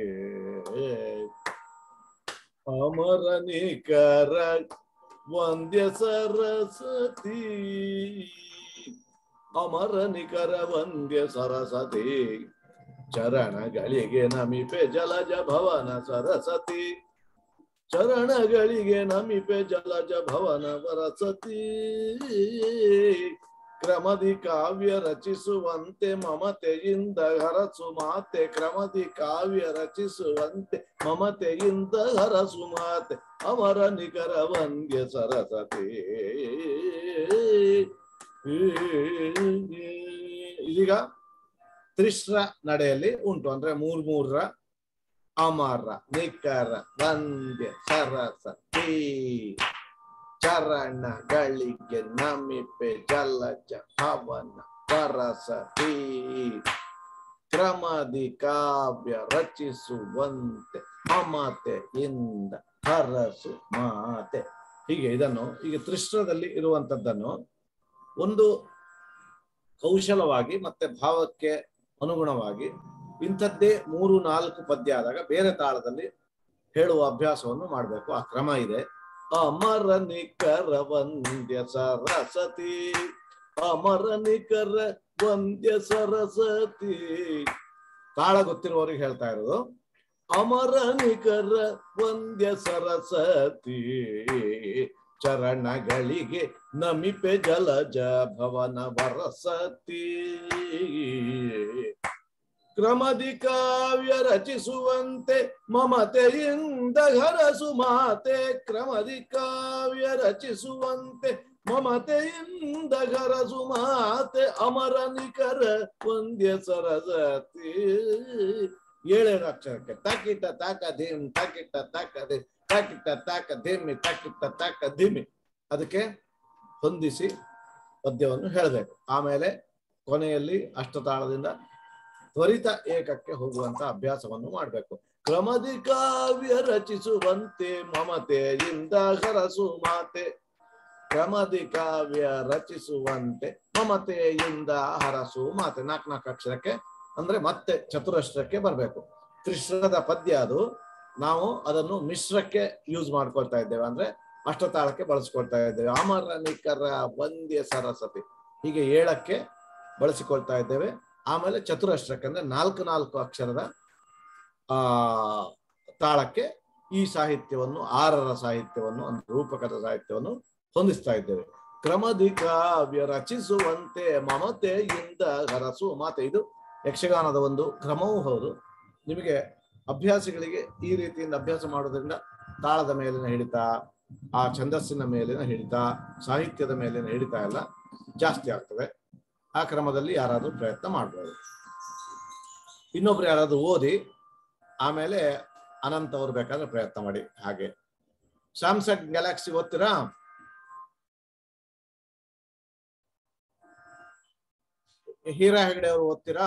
ಅಮರ ನಿಕರ ವಂದ್ಯ ಸರಸ್ವತಿ ಅಮರ ನಿಕರ ವಂದ್ಯ ಸರಸ್ವತಿ ಚರಣಗಳಿಗೆ ನಮಿಪೆ ಜಲಜ ಭವನ ಸರಸ್ವತಿ ಚರಣಗಳಿಗೆ ನಮಿಪೆ ಜಲಜ ಭವನ ವರಸತಿ ಕ್ರಮದಿ ಕಾವ್ಯ ರಚಿಸುವಂತೆ ಮಮತೆಯಿಂದ ಹರಸು ಮಾತೆ ಕ್ರಮದಿ ಕಾವ್ಯ ರಚಿಸುವಂತೆ ಮಮತೆಯಿಂದ ಹರಸು ಮಾತೆ ಅಮರ ನಿಕರ ವಂದ್ಯ ಸರಸತಿ ಇದೀಗ ತ್ರಿಶ್ರ ನಡೆಯಲ್ಲಿ ಉಂಟು ಅಂದ್ರೆ ಮೂರ್ ಮೂರ್ರ ಅಮರ ನಿಖರ ವಂದ್ಯ ಸರಸತಿ ಚರಣಗಳಿಗೆ ನಮಿಪೆ ಜಲಜ ಭವನ ಪರಸತಿ ಕ್ರಮದಿ ಕಾವ್ಯ ರಚಿಸುವಂತೆ ಮಮತೆಯಿಂದ ಹರಸು ಮಾತೆ ಹೀಗೆ ಇದನ್ನು ಈಗ ತ್ರಿಶ್ರದಲ್ಲಿ ಇರುವಂತದ್ದನ್ನು ಒಂದು ಕೌಶಲವಾಗಿ ಮತ್ತೆ ಭಾವಕ್ಕೆ ಅನುಗುಣವಾಗಿ ಇಂಥದ್ದೇ ಮೂರು ನಾಲ್ಕು ಪದ್ಯ ಆದಾಗ ಬೇರೆ ತಾಳದಲ್ಲಿ ಹೇಳುವ ಅಭ್ಯಾಸವನ್ನು ಮಾಡಬೇಕು ಆ ಕ್ರಮ ಇದೆ ಅಮರ ನಿಕರ ವಂದ್ಯ ಸರಸತಿ ಅಮರ ನಿಕರ ವಂದ್ಯ ಸರಸತಿ ತಾಳ ಗೊತ್ತಿರುವವರಿಗೆ ಹೇಳ್ತಾ ಇರೋದು ಅಮರ ನಿಕರ ವಂದ್ಯ ಸರಸತಿ ಚರಣಗಳಿಗೆ ನಮಿಪೆ ಜಲಜ ಭವನ ವರಸತಿ ಕ್ರಮದಿ ಕಾವ್ಯ ರಚಿಸುವಂತೆ ಮಮತೆಯಿಂದ ಹರಸು ಮಾತೆ ಕ್ರಮದಿ ಕಾವ್ಯ ರಚಿಸುವಂತೆ ಮಮತೆಯಿಂದ ಹರಸು ಮಾತೆ ಅಮರ ನಿಕರ ವಂದ್ಯ ಸರಸತಿ ಏಳೇಳು ಅಕ್ಷರಕ್ಕೆ ತಕಿಟ ತಾಕ ಧೀಮ್ ತಕಿಟ ತಾಕ ಧೀಮ್ ತಕಿಟ ತಾಕ ಧಿಮ್ಮಿ ತಕಿಟ ತಾಕ ಧಿಮ್ಮಿ ಅದಕ್ಕೆ ಹೊಂದಿಸಿ ಪದ್ಯವನ್ನು ಹೇಳಬೇಕು ಆಮೇಲೆ ಕೊನೆಯಲ್ಲಿ ಅಷ್ಟತಾಳದಿಂದ ತ್ವರಿತ ಏಕಕ್ಕೆ ಹೋಗುವಂತ ಅಭ್ಯಾಸವನ್ನು ಮಾಡಬೇಕು ಕ್ರಮದಿ ಕಾವ್ಯ ರಚಿಸುವಂತೆ ಮಮತೆಯಿಂದ ಹರಸು ಮಾತೆ ಕ್ರಮದಿ ಕಾವ್ಯ ರಚಿಸುವಂತೆ ಮಮತೆಯಿಂದ ಹರಸು ಮಾತೆ ನಾಲ್ಕು ನಾಲ್ಕು ಅಕ್ಷರಕ್ಕೆ ಅಂದ್ರೆ ಮತ್ತೆ ಚತುರಶ್ರಕ್ಕೆ ಬರಬೇಕು ತ್ರಿಶ್ರದ ಪದ್ಯ ಅದು ನಾವು ಅದನ್ನು ಮಿಶ್ರಕ್ಕೆ ಯೂಸ್ ಮಾಡ್ಕೊಳ್ತಾ ಇದ್ದೇವೆ ಅಂದ್ರೆ ಅಷ್ಟತಾಳಕ್ಕೆ ಬಳಸ್ಕೊಳ್ತಾ ಇದ್ದೇವೆ ಅಮರ ನಿಖರ ವಂದ್ಯ ಸರಸ್ವತಿ ಹೀಗೆ ಏಳಕ್ಕೆ ಬಳಸಿಕೊಳ್ತಾ ಇದ್ದೇವೆ ಆಮೇಲೆ ಚತುರಶ್ರಕ್ಕೆ ಅಂದ್ರೆ ನಾಲ್ಕು ನಾಲ್ಕು ಅಕ್ಷರದ ಆ ತಾಳಕ್ಕೆ ಈ ಸಾಹಿತ್ಯವನ್ನು ಆರರ ಸಾಹಿತ್ಯವನ್ನು ಅಂದ್ರೆ ರೂಪಕದ ಸಾಹಿತ್ಯವನ್ನು ಹೊಂದಿಸ್ತಾ ಇದ್ದೇವೆ ಕ್ರಮದಿ ಕಾವ್ಯ ರಚಿಸುವಂತೆ ಮಮತೆಯಿಂದ ಹರಸು ಮಾತೆ ಇದು ಯಕ್ಷಗಾನದ ಒಂದು ಕ್ರಮವೂ ಹೌದು ನಿಮಗೆ ಅಭ್ಯಾಸಿಗಳಿಗೆ ಈ ರೀತಿಯಿಂದ ಅಭ್ಯಾಸ ಮಾಡೋದ್ರಿಂದ ತಾಳದ ಮೇಲಿನ ಹಿಡಿತ ಆ ಛಂದಸ್ಸಿನ ಮೇಲಿನ ಹಿಡಿತ ಸಾಹಿತ್ಯದ ಮೇಲಿನ ಹಿಡಿತ ಎಲ್ಲ ಜಾಸ್ತಿ ಆಗ್ತದೆ ಆ ಕ್ರಮದಲ್ಲಿ ಯಾರಾದ್ರೂ ಪ್ರಯತ್ನ ಮಾಡ್ಬೋದು ಇನ್ನೊಬ್ರು ಯಾರಾದ್ರೂ ಓದಿ ಆಮೇಲೆ ಅನಂತ್ ಅವ್ರು ಬೇಕಾದ್ರೆ ಪ್ರಯತ್ನ ಮಾಡಿ ಹಾಗೆ ಸ್ಯಾಮ್ಸಂಗ್ ಗ್ಯಾಲಕ್ಸಿ ಓದ್ತೀರಾ ಹೀರಾ ಹೆಗಡೆ ಅವರು ಓದ್ತೀರಾ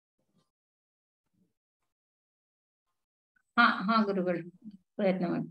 ಹಾ ಹಾ ಗುರುಗಳು ಪ್ರಯತ್ನ ಮಾಡಿ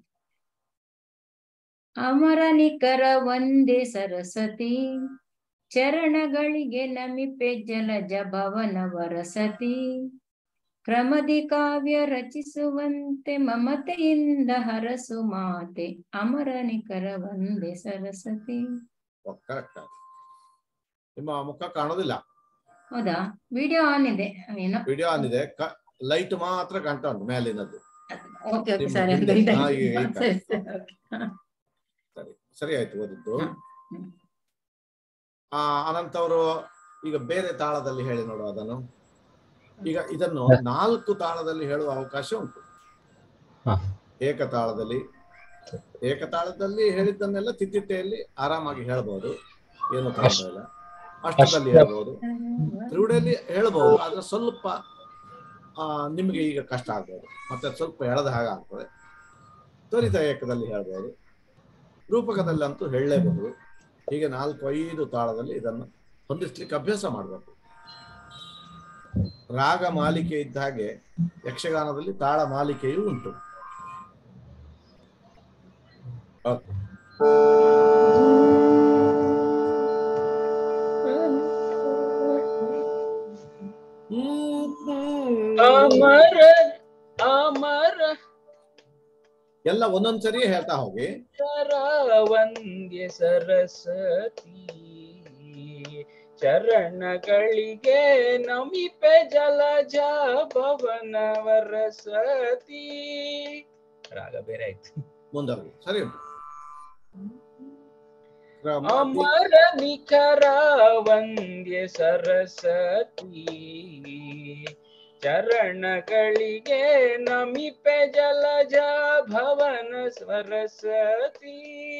ಅಮರ ನಿಕರ ಒಂದೇ ಸರಸ್ವತಿ ಚರಣಗಳಿಗೆ ನಮಿಪೆ ಜಲಜ ಭವನ ವರಸತಿ ಕ್ರಮದಿ ಕಾವ್ಯ ರಚಿಸುವಂತೆ ಮಮತೆಯಿಂದ ಹರಸು ಮಾತೆ ಅಮರ ನಿಕರ ಒಂದೇ ಸರಸ್ವತಿ ಕರೆಕ್ಟ್ ನಿಮ್ಮ ಮುಖ ಕಾಣೋದಿಲ್ಲ ಹೌದಾ ವಿಡಿಯೋ ಆನ್ ಇದೆ ಏನೋ ವಿಡಿಯೋ ಆನ್ ಇದೆ ಲೈಟ್ ಮಾತ್ರ ಕಾಣ್ತಾ ಉಂಟು ಮೇಲಿನದ್ದು ಓಕೆ ಓಕೆ ನಿಮ್ಮ ಸರಿ ಹಿಂದೆ- ಹಂಗಾದ್ರೆ ಹಾ, ಈಗ- ಈಗ ಸರಿ ಸರಿ okay. ಹಾ. ಸರಿ ಸರಿ ಆಯ್ತು ಓದಿದ್ದು ಹ್ಮ್. ಆ ಅನಂತ್ ಅವರು ಈಗ ಬೇರೆ ತಾಳದಲ್ಲಿ ಹೇಳಿ ನೋಡುವ ಅದನ್ನು ಈಗ ಇದನ್ನು ನಾಲ್ಕು ತಾಳದಲ್ಲಿ ಹೇಳುವ ಅವಕಾಶ ಉಂಟು ಹಾ. ಏಕತಾಳದಲ್ಲಿ ಏಕತಾಳದಲ್ಲಿ ಹೇಳಿದ್ದನ್ನೆಲ್ಲ ತಿತ್ತಿಟ್ಟೆಯಲ್ಲಿ ಆರಾಮಾಗಿ ಹೇಳ್ಬೋದು ಏನು ತೊಂದರೆ ಇಲ್ಲ ಅಷ್ಟದಲ್ಲಿ ಹೇಳ್ಬೋದು ತ್ರಿವುಡೆಯಲ್ಲಿ ಹೇಳ್ಬೋದು ಆದ್ರೆ ಸ್ವಲ್ಪ ಆ ನಿಮಗೆ ಈಗ ಕಷ್ಟ ಆಗ್ಬೋದು ಮತ್ತೆ ಸ್ವಲ್ಪ ಎಳೆದ ಹಾಗೆ ಆಗ್ತದೆ ತ್ವರಿತ ಏಕದಲ್ಲಿ ಹೇಳ್ಬೋದು ರೂಪಕದಲ್ಲಂತೂ ಹೇಳಲೇಬಹುದು ಹೀಗೆ ನಾಲ್ಕು ಐದು ತಾಳದಲ್ಲಿ ಇದನ್ನು ಹೊಂದಿಸ್ಲಿಕ್ಕೆ ಅಭ್ಯಾಸ ಮಾಡಬೇಕು ರಾಗ ಮಾಲಿಕೆ ಇದ್ದ ಹಾಗೆ ಯಕ್ಷಗಾನದಲ್ಲಿ ತಾಳ ಮಾಲಿಕೆಯೂ ಉಂಟು Okay. ಅಮರ ಅಮರ ಎಲ್ಲ ಒಂದೊಂದ್ಸರಿ ಹೇಳ್ತಾ ಹೋಗಿ ಸರ ವಂದ್ಯ ಸರಸ್ವತಿ ಚರಣಗಳಿಗೆ ನಮಿಪೆ ಜಲಜ ಭವನ ವರಸತಿ ರಾಗ ಬೇರೆ ಆಯ್ತು ಮುಂದವರೆಗೆ ಸರಿ ಉಂಟು ಕ್ರಮ ಅಮರ ನಿಖರ ವಂದ್ಯ ಸರಸ್ವತಿ ಚರಣಗಳಿಗೆ ನಮಿಪೆ ಜಲಜ ಭವನ ಸರಸ್ವತಿ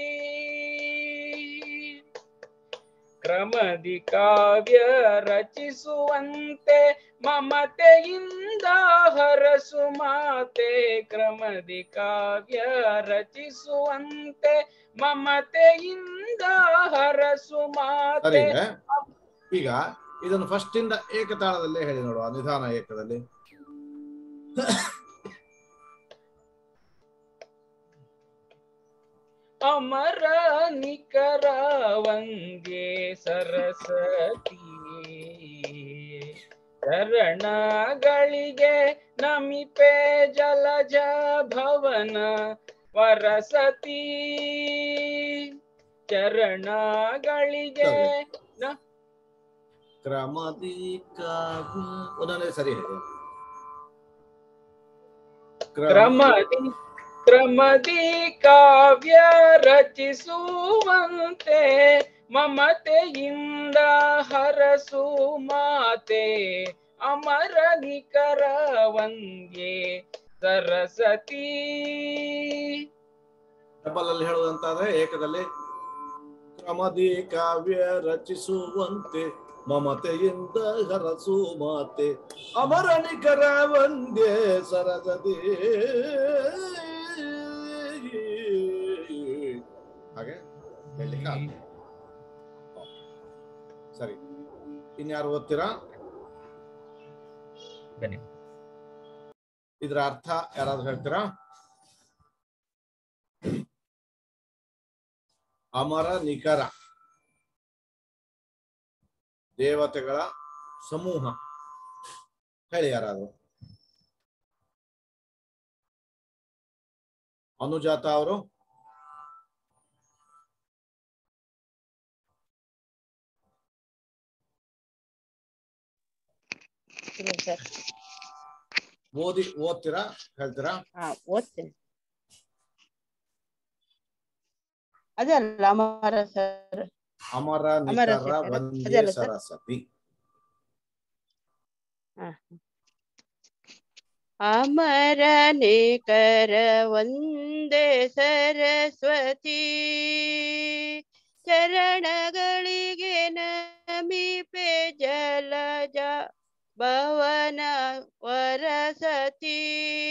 ಕ್ರಮದಿ ಕಾವ್ಯ ರಚಿಸುವಂತೆ ಮಮತೆಯಿಂದ ಹರಸು ಮಾತೆ ಕ್ರಮದಿ ಕಾವ್ಯ ರಚಿಸುವಂತೆ ಮಮತೆಯಿಂದ ಹರಸು ಸರಿ ಮಾತೆ ಈಗ ಇದನ್ನು ಫಸ್ಟ್ ಇಂದ ಏಕತಾಳದಲ್ಲೇ ಹೇಳಿ ನೋಡುವ ನಿಧಾನ ಏಕದಲ್ಲಿ ಅಮರ ನಿಖರ ವಂದ್ಯೆ ಸರಸ್ವತಿ ಚರಣಗಳಿಗೆ ನಮಿಪೆ ಜಲಜ ಭವನ ವರಸತಿ ಚರಣಗಳಿಗೆ ನ ಕ್ರಮದಿ ಕಾವ್ಯ ಒಂದೊಂದೇ ಸರಿ ಹೇಳಿ ಕ್ರಮದಿ ಕ್ರಮದಿ ಕಾವ್ಯ ರಚಿಸುವಂತೆ ಮಮತೆಯಿಂದ ಹರಸು ಮಾತೆ ಅಮರ ನಿಖರ ವಂದ್ಯೆ ಸರಸ್ವತಿ ಡಬಲ್ ಅಲ್ಲಿ ಹೇಳುವುದಂತಾದ್ರೆ ಏಕದಲ್ಲಿ ಕ್ರಮದಿ ಕಾವ್ಯ ರಚಿಸುವಂತೆ ಮಮತೆಯಿಂದ ಹರಸು ಮಾತೆ ಅಮರ ನಿಖರ ಒಂದೇ ಸರಸದಿ ಹಾಗೆ ಹೇಳಲಿಕ್ಕೆ ಆಗ್ತದೆ. ಸರಿ ಇನ್ಯಾರು ಓದ್ತೀರಾ ಬನ್ನಿ ಇದ್ರ ಅರ್ಥ ಯಾರಾದ್ರೂ ಹೇಳ್ತೀರಾ ಅಮರ ನಿಖರ ದೇವತೆಗಳ ಸಮೂಹ ಹೇಳಿ ಯಾರಾದ್ರು ಅನುಜಾತ ಅವರು ಇಲ್ಲ ಸರ್ ಓದಿ ಓದ್ತೀರಾ ಹೇಳ್ತೀರಾ ಹಾ ಓದ್ತೇನೆ ಅದೇ ಅಲ್ಲ ಅಮರ ಸರ್ ಅಮರ ಅಮರ ನಿಖರ ನಿಖರ, ವಂದ್ಯ ಅದೆಲ್ಲ ಸರ್? ಸರಸ್ವತಿ ಅಮರ ನಿಖರ ವಂದೇ ಸರಸ್ವತಿ ಚರಣಗಳಿಗೆ ನಮಿಪೆ ಜಲಜ ಭವನ ವರಸತಿ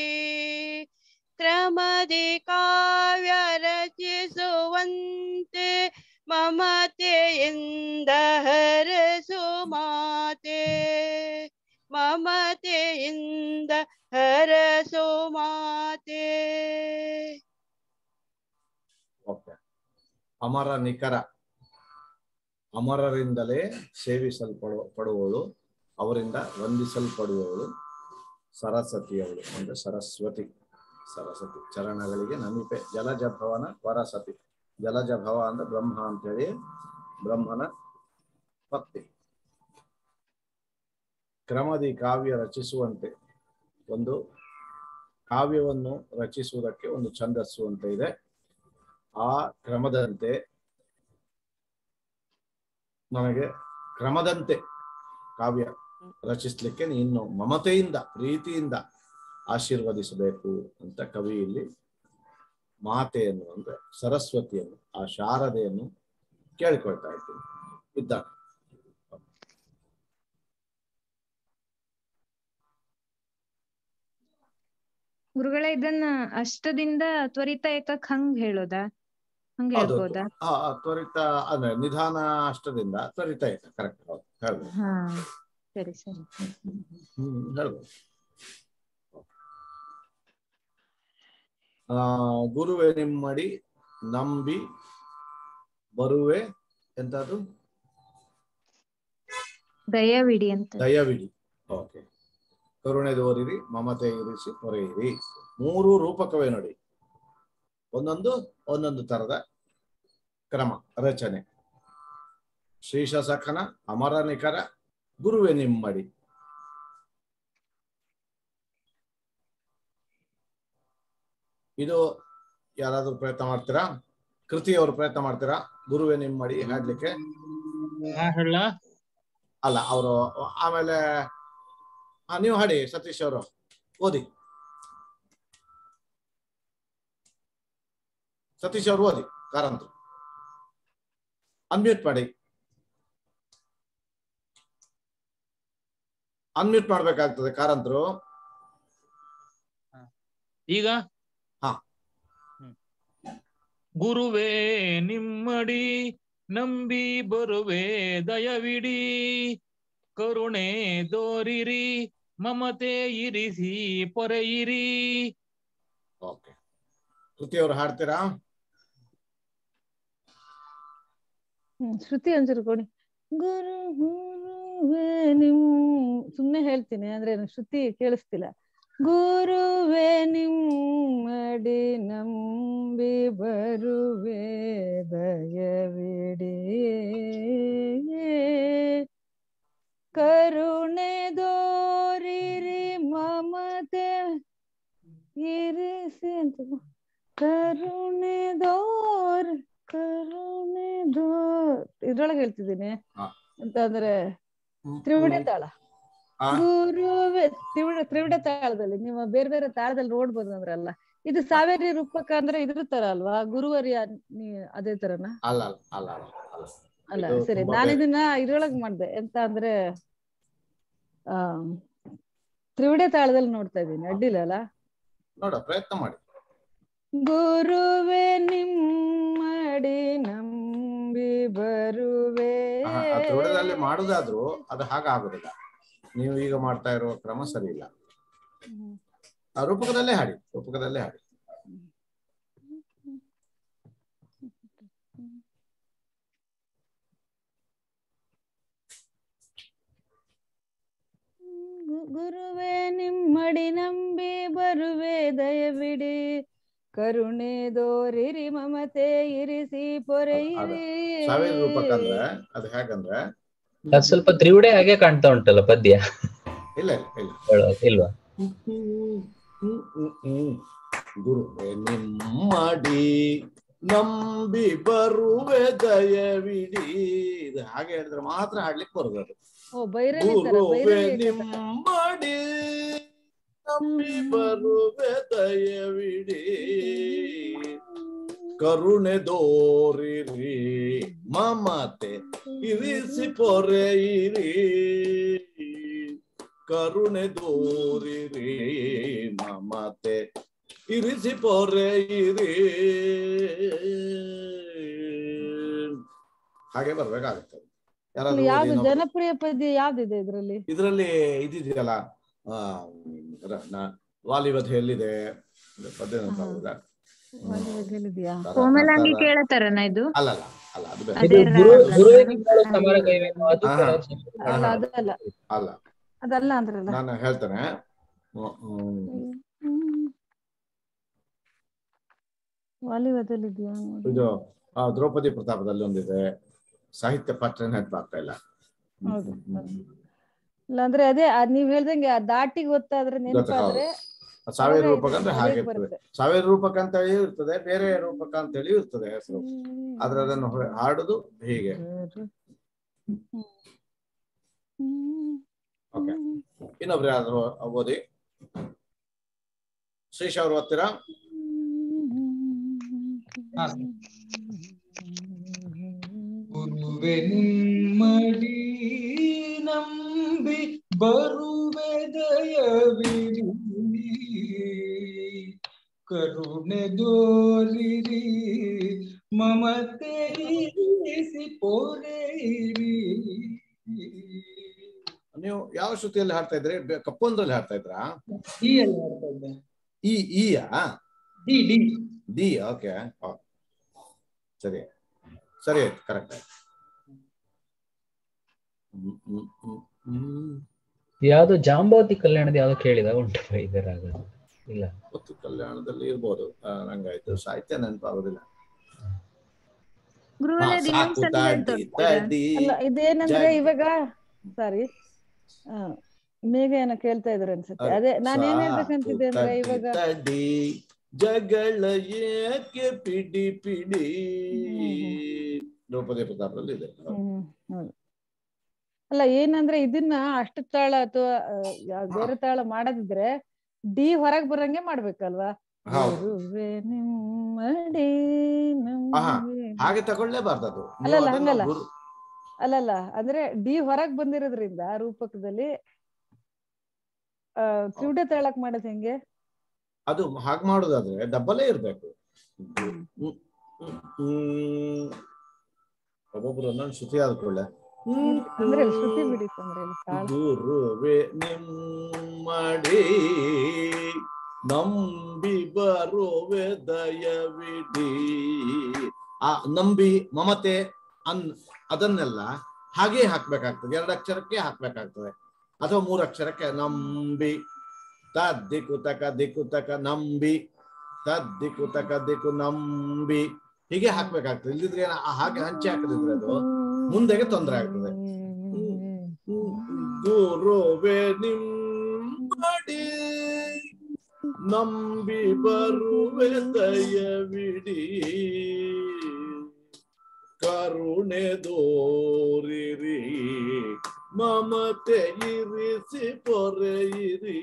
ಕ್ರಮದಿ ಕಾವ್ಯ ರಚಿಸುವಂತೆ ಮಮತೆಯಿಂದ ಹರಸು ಮಾತೆ ಮಮತೆಯಿಂದ ಹರಸು ಮಾತೆ ಓಕೆ ಅಮರ ನಿಖರ ಅಮರರಿಂದಲೇ ಸೇವಿಸಲ್ಪಡುವ ಪಡುವವಳು ಅವರಿಂದ ವಂದಿಸಲ್ಪಡುವವಳು ಸರಸ್ವತಿಯವಳು ಅಂದ್ರೆ ಸರಸ್ವತಿ ಸರಸ್ವತಿ ಚರಣಗಳಿಗೆ ನಮಿಪೆ ಜಲಜ ಭವನ ವರಸತಿ ಜಲಜ ಭವ ಅಂದ್ರೆ ಬ್ರಹ್ಮ ಅಂತೇಳಿ ಬ್ರಹ್ಮನ ಪತ್ನಿ ಕ್ರಮದಿ ಕಾವ್ಯ ರಚಿಸುವಂತೆ ಒಂದು ಕಾವ್ಯವನ್ನು ರಚಿಸುವುದಕ್ಕೆ ಒಂದು ಛಂದಸ್ಸು ಅಂತ ಇದೆ ಆ ಕ್ರಮದಂತೆ ನನಗೆ ಕ್ರಮದಂತೆ ಕಾವ್ಯ ರಚಿಸ್ಲಿಕ್ಕೆ ನೀನು ಮಮತೆಯಿಂದ ಪ್ರೀತಿಯಿಂದ ಆಶೀರ್ವದಿಸಬೇಕು ಅಂತ ಕವಿ ಇಲ್ಲಿ ಮಾತೆಯನ್ನು ಅಂದ್ರೆ ಸರಸ್ವತಿಯನ್ನು ಆ ಶಾರದೆಯನ್ನು ಕೇಳಿಕೊಳ್ತಾ ಇದ್ದೀನಿ ಇದ್ದಾನೆ ಗುರುಗಳ ಇದನ್ನ ಅಷ್ಟದಿಂದ ತ್ವರಿತ ಏಕಕ್ ಹಂಗ್ ಹೇಳೋದಾ ಹಂಗ ಹೌದು ಹೇಳ್ಬೋದಾ ಆ, ಆ, ತ್ವರಿತ ಅಂದ್ರೆ ನಿಧಾನ ಅಷ್ಟದಿಂದ ತ್ವರಿತ ಏಕ ಕರೆಕ್ಟ್ ಹೌದು ಹೇಳ್ಬೋದು ಹಾ ಸರಿ ಸರಿ ಹ್ಮ್ ಹೇಳ್ಬೋದು ಆ ಗುರುವೆ ನಿಮ್ಮಡಿ ನಂಬಿ ಬರುವೆ ಎಂತದು ದಯವಿಡಿ ಅಂತ ದಯವಿಡಿ ಓಕೆ ಕರುಣೆ ತೋರಿರಿ ಮಮತೆ ಇರಿಸಿ ಪೊರೆಯಿರಿ ಮೂರು ರೂಪಕವೇ ನೋಡಿ ಒಂದೊಂದು ಒಂದೊಂದು ತರದ ಕ್ರಮ ರಚನೆ ಶ್ರೀಶ ಸಖನ ಅಮರ ನಿಖರ ಗುರುವೆ ನಿಮ್ಮಡಿ ಇದು ಯಾರಾದ್ರೂ ಪ್ರಯತ್ನ ಮಾಡ್ತೀರಾ ಕೃತಿಯವರು ಪ್ರಯತ್ನ ಮಾಡ್ತೀರಾ ಗುರುವೆ ನಿಮ್ಮಡಿ ಹಾಡ್ಲಿಕ್ಕೆ ಹೇಳ ಅಲ್ಲ ಅವರು ಆಮೇಲೆ ಆ, ನೀವು ಹಾಡಿ ಸತೀಶ್ ಅವರು ಓದಿ ಸತೀಶ್ ಅವರು ಓದಿ ಕಾರಂತು ಅನ್ಮ್ಯೂಟ್ ಮಾಡಿ ಅನ್ಮ್ಯೂಟ್ ಮಾಡ್ಬೇಕಾಗ್ತದೆ ಕಾರಂತರು ಈಗ ಹಾ. ಹ್ಮ್. ಗುರುವೇ ನಿಮ್ಮಡಿ ನಂಬಿ ಬರುವೆ ದಯವಿಡಿ ಕರುಣೆ ದೋರಿರಿ ಮಮತೆ ಇರಿಸಿ ಪೊರೆಯಿರಿ ಓಕೆ ಕೃತಿಯವರು ಹಾಡ್ತೀರಾ ಹ್ಮ್ ಶ್ರುತಿ ಒಂಚೂರು ಕೊಡಿ ಗುರು ಗುರುವೇ ನಿಮ್ ಸುಮ್ನೆ ಹೇಳ್ತೀನಿ ಅಂದ್ರೆ ನಂಗ್ ಶ್ರುತಿ ಕೇಳಿಸ್ತಿಲ್ಲ ಗುರುವೇ ನಿಮ್ಮಡಿ ನಂಬಿ ಬರುವೆ ದಯವಿಡಿ ಕರುಣೆ ದೋರಿರಿ ಮಮತೆ ಇರಿಸಿ ಅಂತ ಕರುಣೆ ದೋರ್ ಕರುಣೆ ದೋರ್ ಇದ್ರೊಳಗೆ ಹೇಳ್ತಿದ್ದೀನಿ ಹಾ. ಅಂತ ಅಂದ್ರೆ ತ್ರಿವಿಡ ತಾಳ ಆ, ಗುರುವೆ ತ್ರಿವಿಡ ತ್ರಿವಿಡ ತಾಳದಲ್ಲಿ ನೀವು ಬೇರೆ ಬೇರೆ ತಾಳದಲ್ಲಿ ನೋಡ್ಬೋದು ಅಂದ್ರಲ್ಲ ಇದು ಸಾವೇರಿ ರೂಪಕ ಅಂದ್ರೆ ಇದ್ರ ತರ ಅಲ್ವಾ ಗುರುವರ್ಯ ನೀ- ಅದೇ ತರನಾ ಅಲ್ಲ ಅಲ್ಲ ಅಲ್ಲ ಅಲ್ಲ ಅಲ್ಲ ಅಲ್ಲ ಇದು ಸರಿ ತುಂಬಾ ನಾನು ಬೇರೆ. ಇದನ್ನ ಇದ್ರೊಳಗ್ ಮಾಡ್ದೆ ಎಂತ ಅಂದ್ರೆ ಆ ತ್ರಿವಿಡ ತಾಳದಲ್ಲಿ ನೋಡ್ತಾ ಇದ್ದೀನಿ ಅಡ್ಡಿಲ್ಲ ಅಲ್ಲ ನೋಡ ಪ್ರಯತ್ನ ಮಾಡಿ ಗುರುವೆ ನಿಮ್ಮಡಿ ನಂಬಿ ಬರುವೆ ಆ, ಆ ತ್ರಿವಿಡದಲ್ಲಿ ಮಾಡುದಾದ್ರೂ ಅದು ಹಾಗಾಗುದಿಲ್ಲ ನೀವು ಈಗ ಮಾಡ್ತಾ ಇರುವ ಕ್ರಮ ಸರಿ ಇಲ್ಲ ಹ್ಮ್. ಆ ರೂಪಕದಲ್ಲೇ ಹಾಡಿ ರೂಪಕದಲ್ಲೇ ಹಾಡಿ ಗು- ಗುರುವೆ ನಿಮ್ಮಡಿ ನಂಬಿ ಬರುವೆ ದಯವಿಡಿ ಕರುಣೆ ದೋರಿರಿ ಮಮತೆ ಇರಿಸಿ ಪೊರೆಯಿರಿ ಸಾವಿರ ರೂಪಕ ಅಂದ್ರೆ ಅದು ಹೇಗಂದ್ರೆ ಅದು ಸ್ವಲ್ಪ ತ್ರಿವುಡೆ ಹಾಗೆ ಕಾಣ್ತಾ ಉಂಟಲ್ಲ ಪದ್ಯ ಇಲ್ಲ ಇಲ್ಲ ಇಲ್ಲ ಹೇಳುವಾಗ, ಇಲ್ವಾ ಗುರುವೆ ನಿಮ್ಮಡಿ ನಂಬಿ ಬರುವೆ ದಯವಿಡಿ ಇದು ಹಾಗೆ ಹೇಳಿದ್ರೆ ಮಾತ್ರ ಹಾಡ್ಲಿಕ್ಕೆ ಬರುದು ಅದು ಓ ಬೈರವಿ ತರ ಗುರುವೆ ಬೈರವಿ ನಿಮ್ಮಡಿ ನಂಬಿ ಬರುವೆ ದಯವಿಡಿ ಕರುಣೆ ದೋರಿರಿ ಮಮತೆ ಇರಿಸಿ ಪೊರೆಯಿರಿ ಕರುಣೆ ದೋರಿರಿ ಮಮತೆ ಇರಿಸಿ ಪೊರೆಯಿರಿ ಹಾಗೆ ಬರ್ಬೇಕಾಗುತ್ತೆ ಯಾರಾದ್ರೂ ಯಾವ್ದು ಓದಿ ಇನ್ನೊಬ್ರು? ಜನಪ್ರಿಯ ಪದ್ಯ ಯಾವ್ದಿದೆ ಇದ್ರಲ್ಲಿ ಇದರಲ್ಲಿ ಇದಿದೆಯಲ್ಲ ಆ, ರ- ನ- ವಾಲಿಬದ್ ಎಲ್ಲಿದೆ ಇದು ಪದ್ಯ ನೆನಪಾಗುವುದಾ? ಹೇಳಿದ್ಯಾ ಕೋಮಲಾಂಗಿ ಕೇಳತಾರನ ಇದು ಅಲ್ಲ ಅಲ್ಲ ಅಲ್ಲ ಅದು ಬೇರೆ. ಅದೇ ಇದು ಗುರು ರಾಗ. ಗುರುವೇ ನಿಮ್ಮಳು ಸಮರ ಕೈವೇನು ಅದು ಹಾ, ಕೂಡ ಹಾ. ಸ್ವಲ್ಪ ಅಲ್ಲ ಹಾ. ಅದಲ್ಲ ಅಲ್ಲ ಅದಲ್ಲ ಅಂದ್ರಲ್ಲ ನಾನು ಹೇಳ್ತೇನೆ ಹ್ಮ್, ಹ್ಮ್. ಹ್ಮ್. ವಾಲಿಬಾದಲ್ಲಿದ್ಯಾ ನೋಡಿ. ಇದು ಆ, ದ್ರೌಪದಿ ಪ್ರತಾಪದಲ್ಲಿ ಒಂದಿದೆ ಸಾಹಿತ್ಯ ಪಾತ್ರ ನೆನಪಾಗ್ತಾ ಇಲ್ಲ ಹ್ಮ್, ಹೌದು. ಹ್ಮ್, ಹ್ಮ್. ಇಲ್ಲ ಅಂದ್ರೆ ಅದೇ ಅದ್ ನೀವ್ ಹೇಳ್ದಂಗೆ ಆ ದಾಟಿ ಗೊತ್ತಾದ್ರೆ ನೆನಪಾದ್ರೆ ಆ ಸಾವಿರ ಅವಾಗ ರೂಪಕ ಅಂದ್ರೆ ಇದು ಹಾಗೆ ಅಲ್ಲಿಗೆ ಇರ್ತದೆ ಬರುತ್ತೆ. ಸಾವಿರ ರೂಪಕ ಅಂತ ಹೇಳಿ ಇರ್ತದೆ ಬೇರೆ ರೂಪಕ ಅಂತ ಹೇಳಿ ಇರ್ತದೆ ಹೆಸರು ಆದ್ರೆ ಅದನ್ನು ಹೊ- ಹಾಡುದು ಹೀಗೆ ಓಕೆ ಇನ್ನೊಬ್ರು ಯಾರಾದ್ರು ಓದಿ ಶ್ರೀಶ್ ಅವ್ರು ಓದ್ತೀರಾ ಹಾ. ಗುರುವೆ ನಿಮ್ಮಡಿ ನಂಬಿ ಬರುವೆ ದಯವಿರಿ ಕರುಣೆ ದೋರಿರಿ ಮಮತೆ ಇರಿಸಿ ಪೊರೆಯಿರಿ ನೀವು ಯಾವ ಶ್ರುತಿಯಲ್ಲಿ ಹಾಡ್ತಾ ಇದ್ರಿ ಬೆ- ಕಪ್ಪೊಂದ್ರಲ್ಲಿ ಹಾಡ್ತಾ ಇದ್ರಾ ಡಿ ಅಲ್ಲಿ ಮಾಡ್ತಾ ಇದ್ದೆ ಈ ಈಯಾ ಡಿ ಡಿ ಡಿ ಓಕೆ ಸರಿ ಸರಿ ಆಯ್ತು ಕರೆಕ್ಟ್ ಆಯ್ತು ಹ್ಮ್, ಹ್ಮ್, ಹ್ಮ್, ಹ್ಮ್. ಯಾವ್ದೋ ಜಾಂಬವತಿ ಕಲ್ಯಾಣದ ಯಾವ್ದೋ ಕೇಳಿದ ಉಂಟು ಇದೇ ರಾಗ ಇಲ್ಲ ಹೊತ್ತು ಕಲ್ಯಾಣದಲ್ಲಿ ಇರ್ಬೋದು ಆ, ನಂಗಾಯ್ತು ಸಾಹಿತ್ಯ ನೆನಪಾಗೋದಿಲ್ಲ ಗುರುಗಳೇ ಹಾ, ಅದು ಸಾಕು ಇನ್ನೊಂದ್ಸಲ ತಾಡಿ ಹೇಳ್ಕೊಡ್ತೀರಾ? ತಾಡಿ ಅಲ್ಲ ಇದೇನಂದ್ರೆ ಜಗ- ಇವಾಗ ಸಾರಿ ಮೇಘ ಏನೋ ಕೇಳ್ತಾ ಇದ್ರು ಅನ್ಸುತ್ತೆ ಅದೇ ನಾನು ಏನ್ ಹೇಳ್ಬೇಕಂತಿದ್ದೆ ಅಂದ್ರೆ ಸಾಕು ಇವಾಗ ತಡಿ ಜಗಳ ಏಕೆ ಪಿಡಿ ಪಿಡಿ ದ್ರೌಪದಿ ಪ್ರತಾಪದಲ್ಲಿ ಇದೆ ಹ್ಮ್ ಹೌದು ಅಲ್ಲ ಏನಂದ್ರೆ ಇದನ್ನ ಅಷ್ಟು ತಾಳ ಅಥವಾ ಬೇರೆ ತಾಳ ಮಾಡದಿದ್ರೆ ಡಿ ಹೊರಗ್ ಬರಂಗೆ ಮಾಡ್ಬೇಕಲ್ವಾ ಹೌದು ಗುರುವೆ ನಿಮ್ಮಡಿ ಆಹಾ, ನಮ್ಮಡಿ. ಹಾಗೆ ತಗೊಳ್ಳೇಬಾರ್ದು ಅದು ನೀವು ಅಲ್ಲಲ್ಲ ಅದನ್ನ ಹಂಗಲ್ಲ ಗುರು ಅಲ್ಲಲ್ಲ ಅಂದ್ರೆ ಡಿ ಹೊರಗ್ ಬಂದಿರೋದ್ರಿಂದ ರೂಪಕದಲ್ಲಿ ಆ ತ್ರಿವಿಡ ತಾಳಕ್ ಮಾಡೋದ್ ಹೆಂಗೆ ಅದು ಹಾಗೆ ಮಾಡೋದಾದ್ರೆ ಡಬ್ಬಲೇ ಇರ್ಬೇಕು ಹ್ಮ್, ಹ್ಮ್, ಹ್ಮ್. ಒಬ್ಬೊಬ್ರು ಒಂದೊಂದು ಶ್ರುತಿ ಆದ ಕೂಡಲೇ ಅಂದ್ರೆ ಇಲ್ಲಿ ಶ್ರುತಿ ಬಿಡಿ ತೊಂದ್ರೆ ಇಲ್ಲ ತಾಳ ಗುರುವೆ ನಿಮ್ಮಡಿ ನಂಬಿ ಬರುವೆ ದಯವಿಡಿ ಆ ನಂಬಿ ಮಮತೆ ಅನ್ ಅದನ್ನೆಲ್ಲ ಹಾಗೆ ಹಾಕ್ಬೇಕಾಗ್ತದೆ ಎರಡು ಅಕ್ಷರಕ್ಕೆ ಹಾಕ್ಬೇಕಾಗ್ತದೆ ಅಥವಾ ಮೂರು ಅಕ್ಷರಕ್ಕೆ ನಂಬಿ ತದ್ದಿಕು ತಕ ದಿಕ್ಕು ತಕ ನಂಬಿ ತದ್ದಿಕು ತಕ ದಿಕ್ಕು ನಂಬಿ ಹೀಗೆ ಹಾಕ್ಬೇಕಾಗ್ತದೆ ಇಲ್ದಿದ್ರೆ ಏನ- ಆ ಹಾಗೆ ಹಂಚಿ ಹಾಕದಿದ್ರೆ ಅದು ಮುಂದೆಗೆ ತೊಂದರೆ ಆಗ್ತದೆ ಗುರುವೆ ನಿಮ್ಮಡಿ ನಂಬಿ ಬರುವೆ ದಯವಿಡಿ ಕರುಣೆ ದೋರಿರಿ ಮಮತೆ ಇರಿಸಿ ಪೊರೆಯಿರಿ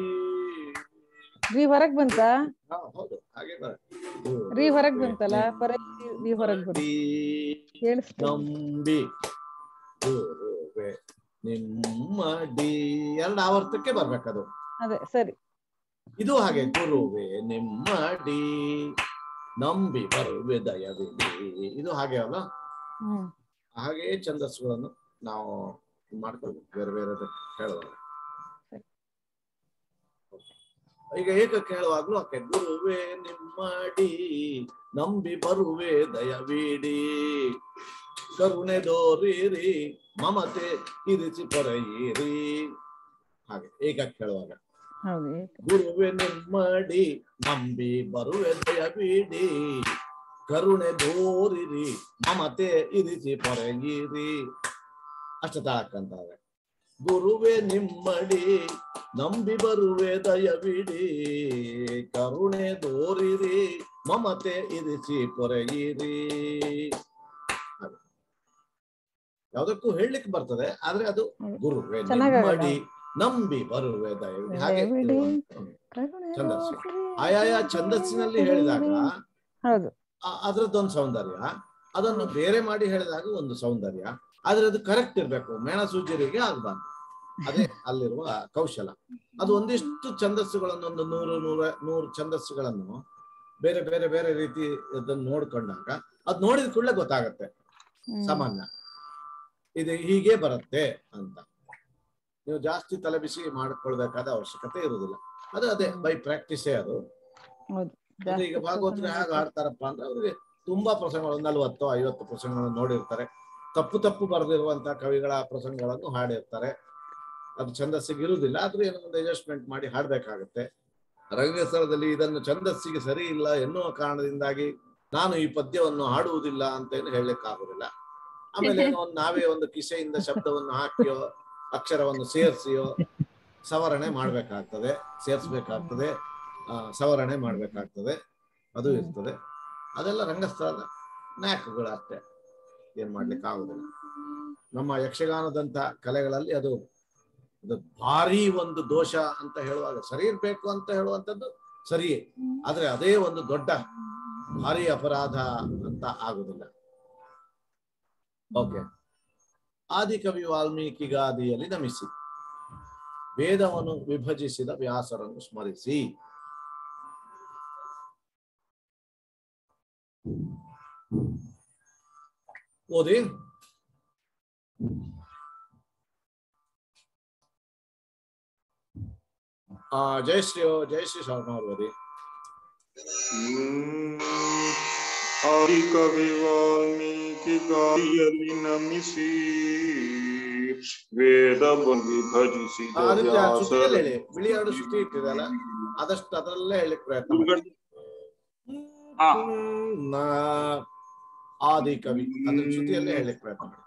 ರೀ ಹೊರಗ್ ಬಂತಾ ಹಾ, ಹೌದು ಹಾಗೆ ಬರುತ್ತೆ. ರೀ ಹೊರಗ್ ಬಂತಲ್ಲ ಪರ ರೀ ಹೊರಗ್ ಬಂತ ಕೇಳಿಸ್ತು ನಂಬಿ ಗುರುವೆ ನಿಮ್ಮಡಿ ಎರಡು ಆವರ್ತಕ್ಕೆ ಬರ್ಬೇಕದು ಅದೇ ಸರಿ ಇದು ಹಾಗೆ ಗುರುವೆ ನಿಮ್ಮಡಿ ನಂಬಿ ಬರುವೆ ದಯವಿಡಿ ಇದು ಹಾಗೆ ಅಲ್ಲ ಹ್ಮ್ ಹಾಗೆ ಛಂದಸ್ಸುಗಳನ್ನು ನಾವು ಮಾಡ್ಕೊಳ್ಬೇಕು ಬೇರೆ ಬೇರೆ ಹೇಳುವಾಗ ಈಗ ಏಕಕ್ಕೆ ಹೇಳುವಾಗ್ಲೂ ಆಕೆ ಗುರುವೆ ನಿಮ್ಮಡಿ ನಂಬಿ ಬರುವೆ ದಯವಿಡಿ ಕರುಣೆ ದೋರಿರಿ ಮಮತೆ ಇರಿಸಿ ಪೊರೆಯಿರಿ ಹಾಗೆ ಏಕಕ್ಕೆ ಹೇಳುವಾಗ ಹೌದು ಏಕ. ಗುರುವೆ ನಿಮ್ಮಡಿ ನಂಬಿ ಬರುವೆ ದಯವಿಡಿ ಕರುಣೆ ದೋರಿರಿ ಮಮತೆ ಇರಿಸಿ ಪೊರೆಗಿರಿ ಅಷ್ಟ ತಾಳಕ್ಕಂತಾರೆ ಗುರುವೆ ನಿಮ್ಮಡಿ ನಂಬಿ ಬರುವೆ ದಯವಿಡಿ ಕರುಣೆ ದೋರಿರಿ ಮಮತೆ ಇರಿಸಿ ಪೊರೆಗಿರಿ ಹಾಗೆ. ಯಾವ್ದಕ್ಕೂ ಹೇಳಲಿಕ್ಕೆ ಬರ್ತದೆ ಆದ್ರೆ ಅದು ಗುರುವೆ ಚೆನ್ನಾಗ್ ನಿಮ್ಮಡಿ ನಂಬಿ ಬರುವೆ ದಯವಿಡಿ ಹಾಗೆ ದಯವಿಡಿ ಇರುವಂತ ಕರುಣೆ ಛಂದಸ್ಸು ದೋರಿರಿ. ಆಯಾಯ ಛಂದಸ್ಸಿನಲ್ಲಿ ಹೇಳಿದಾಗ ಹೌದು ಆ- ಅದ್ರದ್ದೊಂದು ಸೌಂದರ್ಯ ಅದನ್ನು ಬೇರೆ ಮಾಡಿ ಹೇಳಿದಾಗ ಒಂದು ಸೌಂದರ್ಯ ಆದ್ರೆ ಅದು ಕರೆಕ್ಟ್ ಇರ್ಬೇಕು ಮೇಣಸೂಜರಿಗೆ ಆಗ್ಬಾರ್ದು ಅದೇ ಅಲ್ಲಿರುವ ಕೌಶಲ ಅದು ಒಂದಿಷ್ಟು ಛಂದಸ್ಸುಗಳನ್ನು ಒಂದು ನೂರು ನೂರ ನೂರು ಛಂದಸ್ಸುಗಳನ್ನು ಬೇರೆ ಬೇರೆ ಬೇರೆ ರೀತಿ ಅದನ್ನು ನೋಡ್ಕೊಂಡಾಗ ಅದ್ ನೋಡಿದ ಕೂಡಲೇ ಗೊತ್ತಾಗತ್ತೆ ಸಾಮಾನ್ಯ ಇದು ಹೀಗೆ ಬರುತ್ತೆ ಅಂತ ನೀವು ಜಾಸ್ತಿ ತಲೆ ಬಿಸಿ ಮಾಡ್ಕೊಳ್ಬೇಕಾದ ಅವಶ್ಯಕತೆ ಇರುವುದಿಲ್ಲ ಅದು ಅದೇ ಬೈ ಪ್ರಾಕ್ಟೀಸೇ ಅದು ಹೌದು ಅಂದ್ರೆ ಈಗ ಭಾಗವತರು ಹೇಗೆ ಹಾಡ್ತಾರಪ್ಪ ಅಂದ್ರೆ ಅವ್ರಿಗೆ ತುಂಬಾ ಪ್ರಸಂಗಗಳು ನಲ್ವತ್ತು ಐವತ್ತು ಪ್ರಸಂಗಗಳನ್ನು ನೋಡಿರ್ತಾರೆ ತಪ್ಪು ತಪ್ಪು ಬರೆದಿರುವಂತಹ ಕವಿಗಳ ಪ್ರಸಂಗಗಳನ್ನು ಹಾಡಿರ್ತಾರೆ ಅದು ಛಂದಸ್ಸಿಗೆ ಇರುವುದಿಲ್ಲ ಆದ್ರೂ ಏನೋ ಒಂದು ಅಡ್ಜಸ್ಟ್ಮೆಂಟ್ ಮಾಡಿ ಹಾಡ್ಬೇಕಾಗತ್ತೆ ರಂಗಸ್ಥಳದಲ್ಲಿ ಇದನ್ನು ಛಂದಸ್ಸಿಗೆ ಸರಿ ಇಲ್ಲ ಎನ್ನುವ ಕಾರಣದಿಂದಾಗಿ ನಾನು ಈ ಪದ್ಯವನ್ನು ಹಾಡುವುದಿಲ್ಲ ಅಂತ ಏನು ಹೇಳಲಿಕ್ಕಾಗುದಿಲ್ಲ ಆಮೇಲೆ ಏನೋ ಒಂದು ನಾವೇ ಒಂದು ಕಿಸೆಯಿಂದ ಶಬ್ದವನ್ನು ಹಾಕಿಯೋ ಅಕ್ಷರವನ್ನು ಸೇರಿಸಿಯೋ ಸವರಣೆ ಮಾಡ್ಬೇಕಾಗ್ತದೆ ಸೇರಿಸ್ಬೇಕಾಗ್ತದೆ ಆ, ಸವರಣೆ ಮಾಡ್ಬೇಕಾಗ್ತದೆ ಅದು ಇರ್ತದೆ ಅದೆಲ್ಲ ರಂಗಸ್ಥಳದ ನ್ಯಾಕ್ಗಳು ಅಷ್ಟೇ ಏನ್ ಮಾಡ್ಲಿಕ್ಕೆ ಆಗುದಿಲ್ಲ ನಮ್ಮ ಯಕ್ಷಗಾನದಂತ ಕಲೆಗಳಲ್ಲಿ ಅದು ಅದು ಭಾರಿ ಒಂದು ದೋಷ ಅಂತ ಹೇಳುವಾಗ ಸರಿ ಇರ್ಬೇಕು ಅಂತ ಹೇಳುವಂಥದ್ದು ಸರಿಯೇ ಆದ್ರೆ ಅದೇ ಒಂದು ದೊಡ್ಡ ಭಾರಿ ಅಪರಾಧ ಅಂತ ಆಗುದಿಲ್ಲ ಓಕೆ ಆದಿಕವಿ ವಾಲ್ಮೀಕಿಗಾದಿಯಲ್ಲಿ ನಮಿಸಿ ವೇದವನ್ನು ವಿಭಜಿಸಿದ ವ್ಯಾಸರನ್ನು ಸ್ಮರಿಸಿ ಓದಿ ಆ ಜಯಶ್ರೀ ಜಯಶ್ರೀ ಶರಣವ್ರು ಓದಿ ಆದಿಕವಿ ವಾಲ್ಮೀಕಿ ಗಾಳಿಯಲ್ಲಿ ನಮಿಸಿ ವೇದ ವಿಭಜಿಸಿದ ಆದಿತ್ಯ ವ್ಯಾಸರ ಶ್ರುತಿಯಲ್ಲಿ ಹೇಳಿ ಬಿಳಿ ಎರಡು ಶ್ರುತಿ ಇಟ್ಟಿದಲ್ಲ ಆದಷ್ಟು ಅದರಲ್ಲೇ ಹೇಳಿಕ್ ಪ್ರಯತ್ನ ಮಾಡಿ ಆ. ನ ಆದಿ ಕವಿ ಅದ್ರ ಶ್ರುತಿಯಲ್ಲೇ ಹೇಳಿಕ್ ಪ್ರಯತ್ನ ಮಾಡಿ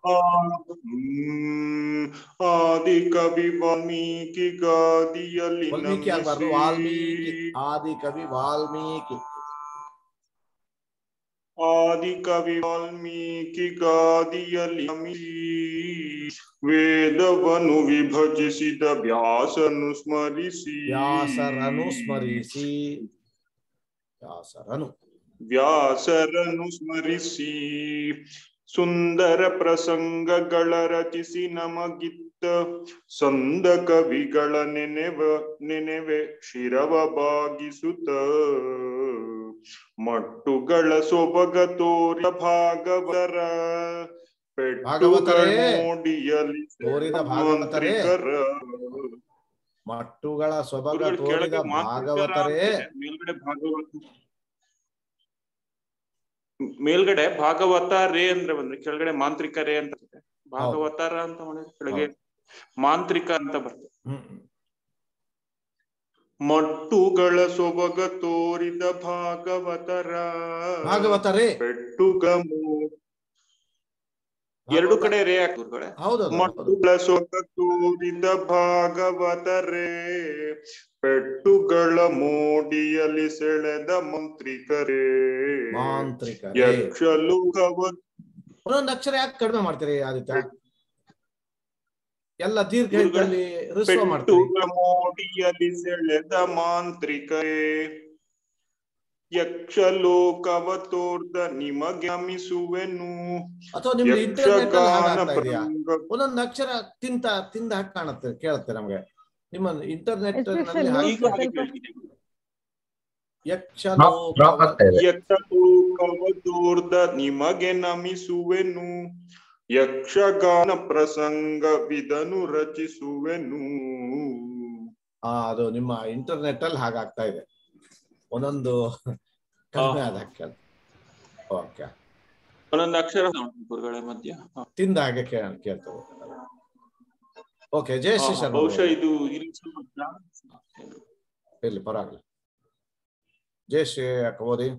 ಹ್ಮ್. ಆದಿ ಕವಿ ವಾಲ್ಮೀಕಿ ಗಾದಿಯಲ್ಲಿ ವಾಲ್ಮೀಕಿ ಆಗ್ಬಾರ್ದು ನಮಿಸಿ. ವಾಲ್ಮೀಕಿ ಆದಿ ಕವಿ ವಾಲ್ಮೀಕಿ ಆದಿ ಕವಿ ವಾಲ್ಮೀಕಿ ಗಾದಿಯಲ್ಲಿ ನಮಿಸಿ ವೇದವನ್ನು ವಿಭಜಿಸಿದ ವ್ಯಾಸನು ಸ್ಮರಿಸಿ ವ್ಯಾಸರನು ಸ್ಮರಿಸಿ ವ್ಯಾಸರನು ವ್ಯಾಸರನ್ನು ಸ್ಮರಿಸಿ ಸುಂದರ ಪ್ರಸಂಗಗಳ ರಚಿಸಿ ನಮಗಿತ್ತ ಸಂದ ಕವಿಗಳ ನೆನೆವ ನೆನೆವೆ ಶಿರವ ಬಾಗಿಸುತ್ತ ಮಟ್ಟುಗಳ ಸೊಬಗ ತೋರಿ ಭಾಗವತರ ಪೆಟ್ಟುಗಳ ಭಾಗವತರೇ, ಮೋಡಿಯಲ್ಲಿ ತೋರಿದ ಭಾಗವತರೇ, ಮಾಂತ್ರಿಕರ ಮಟ್ಟುಗಳ ಸೊಬಗ ಗುರುಗಳು ತೋರಿದ ಕೆಳಗೆ ಮಾಂತ್ರಿಕರ ಭಾಗವತರೇ ಅಂತಿದೆ. ಮೇಲ್ಗಡೆ ಭಾಗವತ ಮೇಲ್ಗಡೆ ಭಾಗವತ ರೇ ಅಂದ್ರೆ ಬಂದ್ರೆ ಕೆಳಗಡೆ ಮಾಂತ್ರಿಕ ರೇ ಅಂತ ಇದೆ ಭಾಗವತರ ಅಂತ ಮಾಡಿದ್ರೆ ಕೆಳಗೆ ಮಾಂತ್ರಿಕ ಅಂತ ಬರ್ತದೆ ಹ್ಮ್ ಹ್ಮ್. ಮಟ್ಟುಗಳ ಸೊಬಗ ತೋರಿದ ಭಾಗವತರ ಭಾಗವತರೇ ಪೆಟ್ಟುಗ ಮೂ- ಎರಡು ಕಡೆ ರೇ ಹಾಕಿ ಗುರುಗಳೇ ಹೌದೌದು ಹೌದು. ಮಟ್ಟುಗಳ ಸೊಬಗ ತೋರಿದ ಭಾಗವತರೇ ಪೆಟ್ಟುಗಳ ಮೋಡಿಯಲ್ಲಿ ಸೆಳೆದ ಮಂತ್ರಿಕರೇ ಮಾಂತ್ರಿಕರೇ ಯಕ್ಷಲೋಕವ ಒಂದೊಂದು ಅಕ್ಷರ ಯಾಕೆ ಕಡಿಮೆ ಮಾಡ್ತೀರಿ ಆದಿತ್ಯ ಎಲ್ಲ ದೀರ್ಘ ಇದ್ದಲ್ಲಿ ಹ್ರಸ್ವ ಮಾಡ್ತೀರಿ ಪೆಟ್ಟುಗಳ ಮೋಡಿಯಲ್ಲಿ ಸೆಳೆದ ಮಾಂತ್ರಿಕರೇ ಯಕ್ಷಲೋಕವ ತೋರ್ದ ನಿಮಗೆ ಅಮಿಸುವೆನು ಅಥವಾ ನಿಮ್ಗೆ ಇಂಟರ್ನೆಟ್ ಅಲ್ಲಿ ಯಕ್ಷಗಾನ ಹಾಗಾಗ್ತಾ ಇದೆಯಾ ಪ್ರಸಂಗ ಒಂದೊಂದು ಅಕ್ಷರ ತಿಂತ ತಿಂದ ಹಾಗೆ ಕಾಣುತ್ತೆ ಕೇಳುತ್ತೆ ನಮಗೆ ನಿಮ್ಮ ಇಂಟರ್ನೆಟ್ Especially ನಲ್ಲಿ ಈಗ ಹಾಗೆ ಹಾಗೆ ಕೇಳ್ತಿದೆ. ಡ್ರಾಪ್ ಡ್ರಾಪ್ ಯಕ್ಷಲೋಕವ ಆಗ್ತಾ ಇದೆ ಯಕ್ಷಲೋಕವ ತೋರ್ದ ನಿಮಗೆ ನಮಿಸುವೆನು ಯಕ್ಷಗಾನ ಪ್ರಸಂಗವಿದನು ರಚಿಸುವೆನು ಆ, ಅದು ನಿಮ್ಮ ಇಂಟರ್ನೆಟ್ ಅಲ್ಲಿ ಹಾಗಾಗ್ತಾ ಇದೆ ಒಂದೊಂದು ಕಡಿಮೆ ಆದ ಓಕೆ ಒಂದೊಂದು ಅಕ್ಷರ ಉಂಟು ಗುರುಗಳ ಮಧ್ಯ ಹ. ತಿಂದ ಹಾಗೆ ಕೇಳ ಕೇಳ್ತದೆ ಓಕೆ ಜಯ ಶ್ರೀ ಹ, ಶರ್ಮಾ ಬಹುಶಃ ಅವರೇ. ಇದು ಇಲ್ಲಿ ಸ್ವಲ್ಪ ಜಾಸ್ತಿ. ಇರ್ಲಿ ಪರವಾಗಿಲ್ಲ ಜಯ ಶ್ರೀ ಅಕ್ಕ ಓದಿ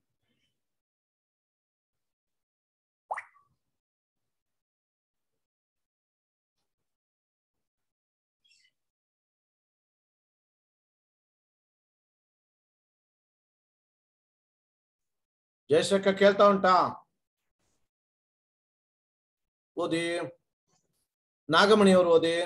ಜಯಶ್ರೀ ಅಕ್ಕ ಕೇಳ್ತಾ ಉಂಟಾ ಓದಿ ನಾಗಮಣಿ ಅವರು ಓದಿ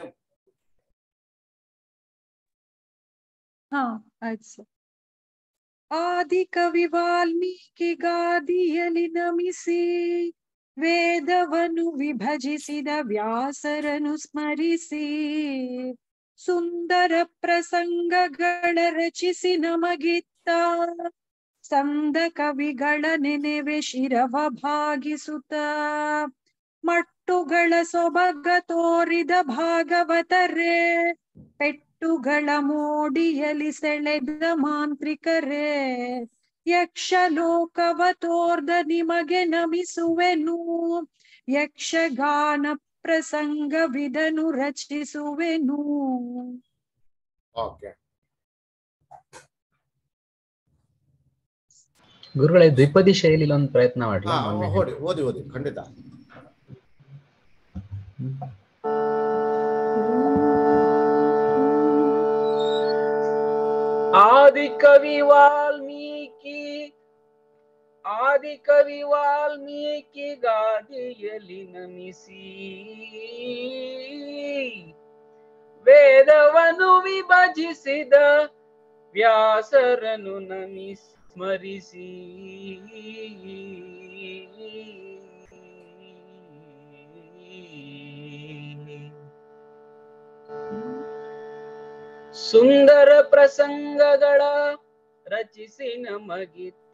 ಹಾ ಆಯ್ತು ಸರ್ ಆದಿ ಕವಿ ವಾಲ್ಮೀಕಿ ಗಾದಿಯಲ್ಲಿ ನಮಿಸಿ ವೇದವನ್ನು ವಿಭಜಿಸಿದ ವ್ಯಾಸರನು ಸ್ಮರಿಸಿ ಸುಂದರ ಪ್ರಸಂಗಗಳ ರಚಿಸಿ ನಮಗಿತ್ತ ಸಂದ ಕವಿಗಳ ನೆನೆವೆ ಶಿರವ ಭಾಗಿಸುತ್ತ ಮಟ್ಟುಗಳ ಸೊಬಗ ತೋರಿದ ಭಾಗವತರೇ ಪೆಟ್ಟುಗಳ ಮೋಡಿಯಲಿ ಸೆಳೆದ ಮಾಂತ್ರಿಕರೇ ಯಕ್ಷಲೋಕವ ತೋರ್ದ ನಿಮಗೆ ನಮಿಸುವೆನು ಯಕ್ಷಗಾನ ಪ್ರಸಂಗವಿದನು ರಚಿಸುವೆನು ಓಕೆ ಗುರುಗಳೇ ದ್ವಿಪದಿ ಶೈಲಿಲಿ ಒಂದು ಪ್ರಯತ್ನ ಮಾಡ್ಲಾ ಹಾ ಮೊನ್ನೆ ಓದಿ ಓದಿ ಓದಿ ಖಂಡಿತ ಆದಿಕವಿ ವಾಲ್ಮೀಕಿ ಆದಿಕವಿ ವಾಲ್ಮೀಕಿ ಗಾದಿಯಲ್ಲಿ ನಮಿಸಿ ವೇದವನ್ನು ವಿಭಜಿಸಿದ ವ್ಯಾಸರನು ನಮಿ ಸ್ಮರಿಸಿ ಸುಂದರ ಪ್ರಸಂಗಗಳ ರಚಿಸಿ ನಮಗಿತ್ತ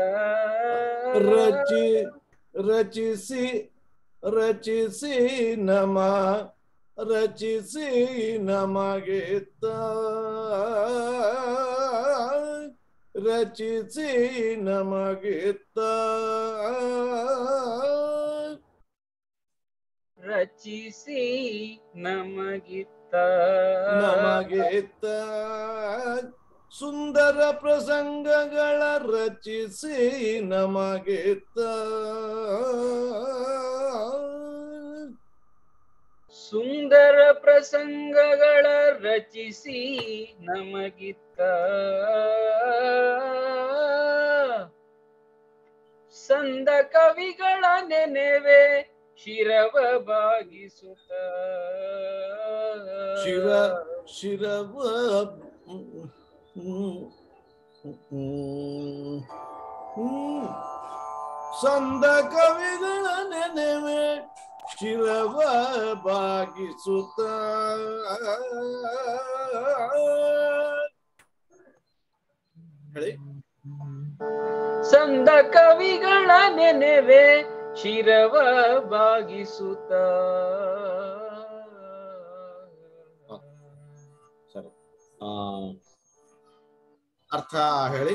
ರಚಿ ರಚಿಸಿ ರಚಿಸಿ ನಮ ರಚಿಸಿ ನಮಗಿತ್ತ ರಚಿಸಿ ನಮಗಿತ್ತ ರಚಿಸಿ ನಮಗಿತ್ತ ನಮಗಿತ್ತ ಸುಂದರ ಪ್ರಸಂಗಗಳ ರಚಿಸಿ ನಮಗಿತ್ತ ಸುಂದರ ಪ್ರಸಂಗಗಳ ರಚಿಸಿ ನಮಗಿತ್ತ ಸಂದ ಕವಿಗಳ ನೆನೆವೆ ಶಿರವ ಬಾಗಿಸುತ್ತ ಶಿರ ಶಿರವ ಹ್ಮ್, ಹ್ಮ್, ಹ್ಮ್. ಸಂದ ಕವಿಗಳ ನೆನೆವೆ ಶಿರವ ಬಾಗಿಸುತ್ತ ಹೇಳಿ ಸಂದ ಕವಿಗಳ ನೆನೆವೆ ಶಿರವ ಬಾಗಿಸುತ್ತ ಸರಿ ಆ, ಅರ್ಥ ಹೇಳಿ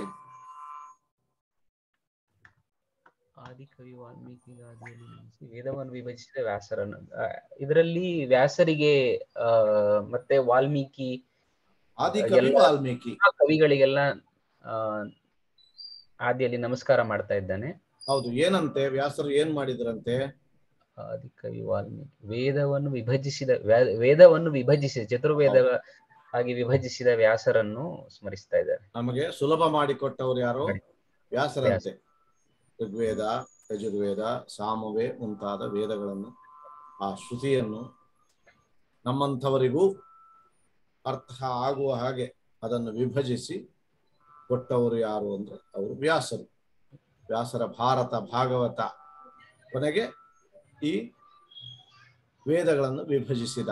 ಆದಿಕವಿ ವಾಲ್ಮೀಕಿ ಆದಿಯಲ್ಲಿ ನೆಲೆಸಿ ವೇದವನ್ನು ವಿಭಜಿಸಿದ ವ್ಯಾಸರನ್ನು ಇದರಲ್ಲಿ ವ್ಯಾಸರಿಗೆ ಆ ಮತ್ತೆ ವಾಲ್ಮೀಕಿ ಆದಿಕವಿ ಎಲ್ಲ ವಾಲ್ಮೀಕಿ ಕವಿಗಳಿಗೆಲ್ಲ ಆ ಆದಿಯಲ್ಲಿ ನಮಸ್ಕಾರ ಮಾಡ್ತಾ ಇದ್ದಾನೆ ಹೌದು ಏನಂತೆ ವ್ಯಾಸರು ಏನ್ ಮಾಡಿದ್ರಂತೆ ಆದಿಕವಿ ವಾಲ್ಮೀಕಿ ವೇದವನ್ನು ವಿಭಜಿಸಿದ ವ್ಯಾ- ವೇದವನ್ನು ವಿಭಜಿಸಿದ ಚತುರ್ವೇದ ಆಗಿ ವಿಭಜಿಸಿದ ವ್ಯಾಸರನ್ನು ಸ್ಮರಿಸ್ತಾ ಇದ್ದಾರೆ ನಮಗೆ ಸುಲಭ ಮಾಡಿಕೊಟ್ಟವ್ರು ಯಾರು ವ್ಯಾಸರಂತೆ ಋಗ್ವೇದ ಯಜುರ್ವೇದ ಸಾಮವೇ ಮುಂತಾದ ವೇದಗಳನ್ನು ಆ ಶ್ರುತಿಯನ್ನು ನಮ್ಮಂಥವರಿಗೂ ಅರ್ಥ ಆಗುವ ಹಾಗೆ ಅದನ್ನು ವಿಭಜಿಸಿ ಕೊಟ್ಟವರು ಯಾರು ಅಂದ್ರೆ ಅವರು ವ್ಯಾಸರು ವ್ಯಾಸರ ಭಾರತ ಭಾಗವತ ಕೊನೆಗೆ ಈ ವೇದಗಳನ್ನು ವಿಭಜಿಸಿದ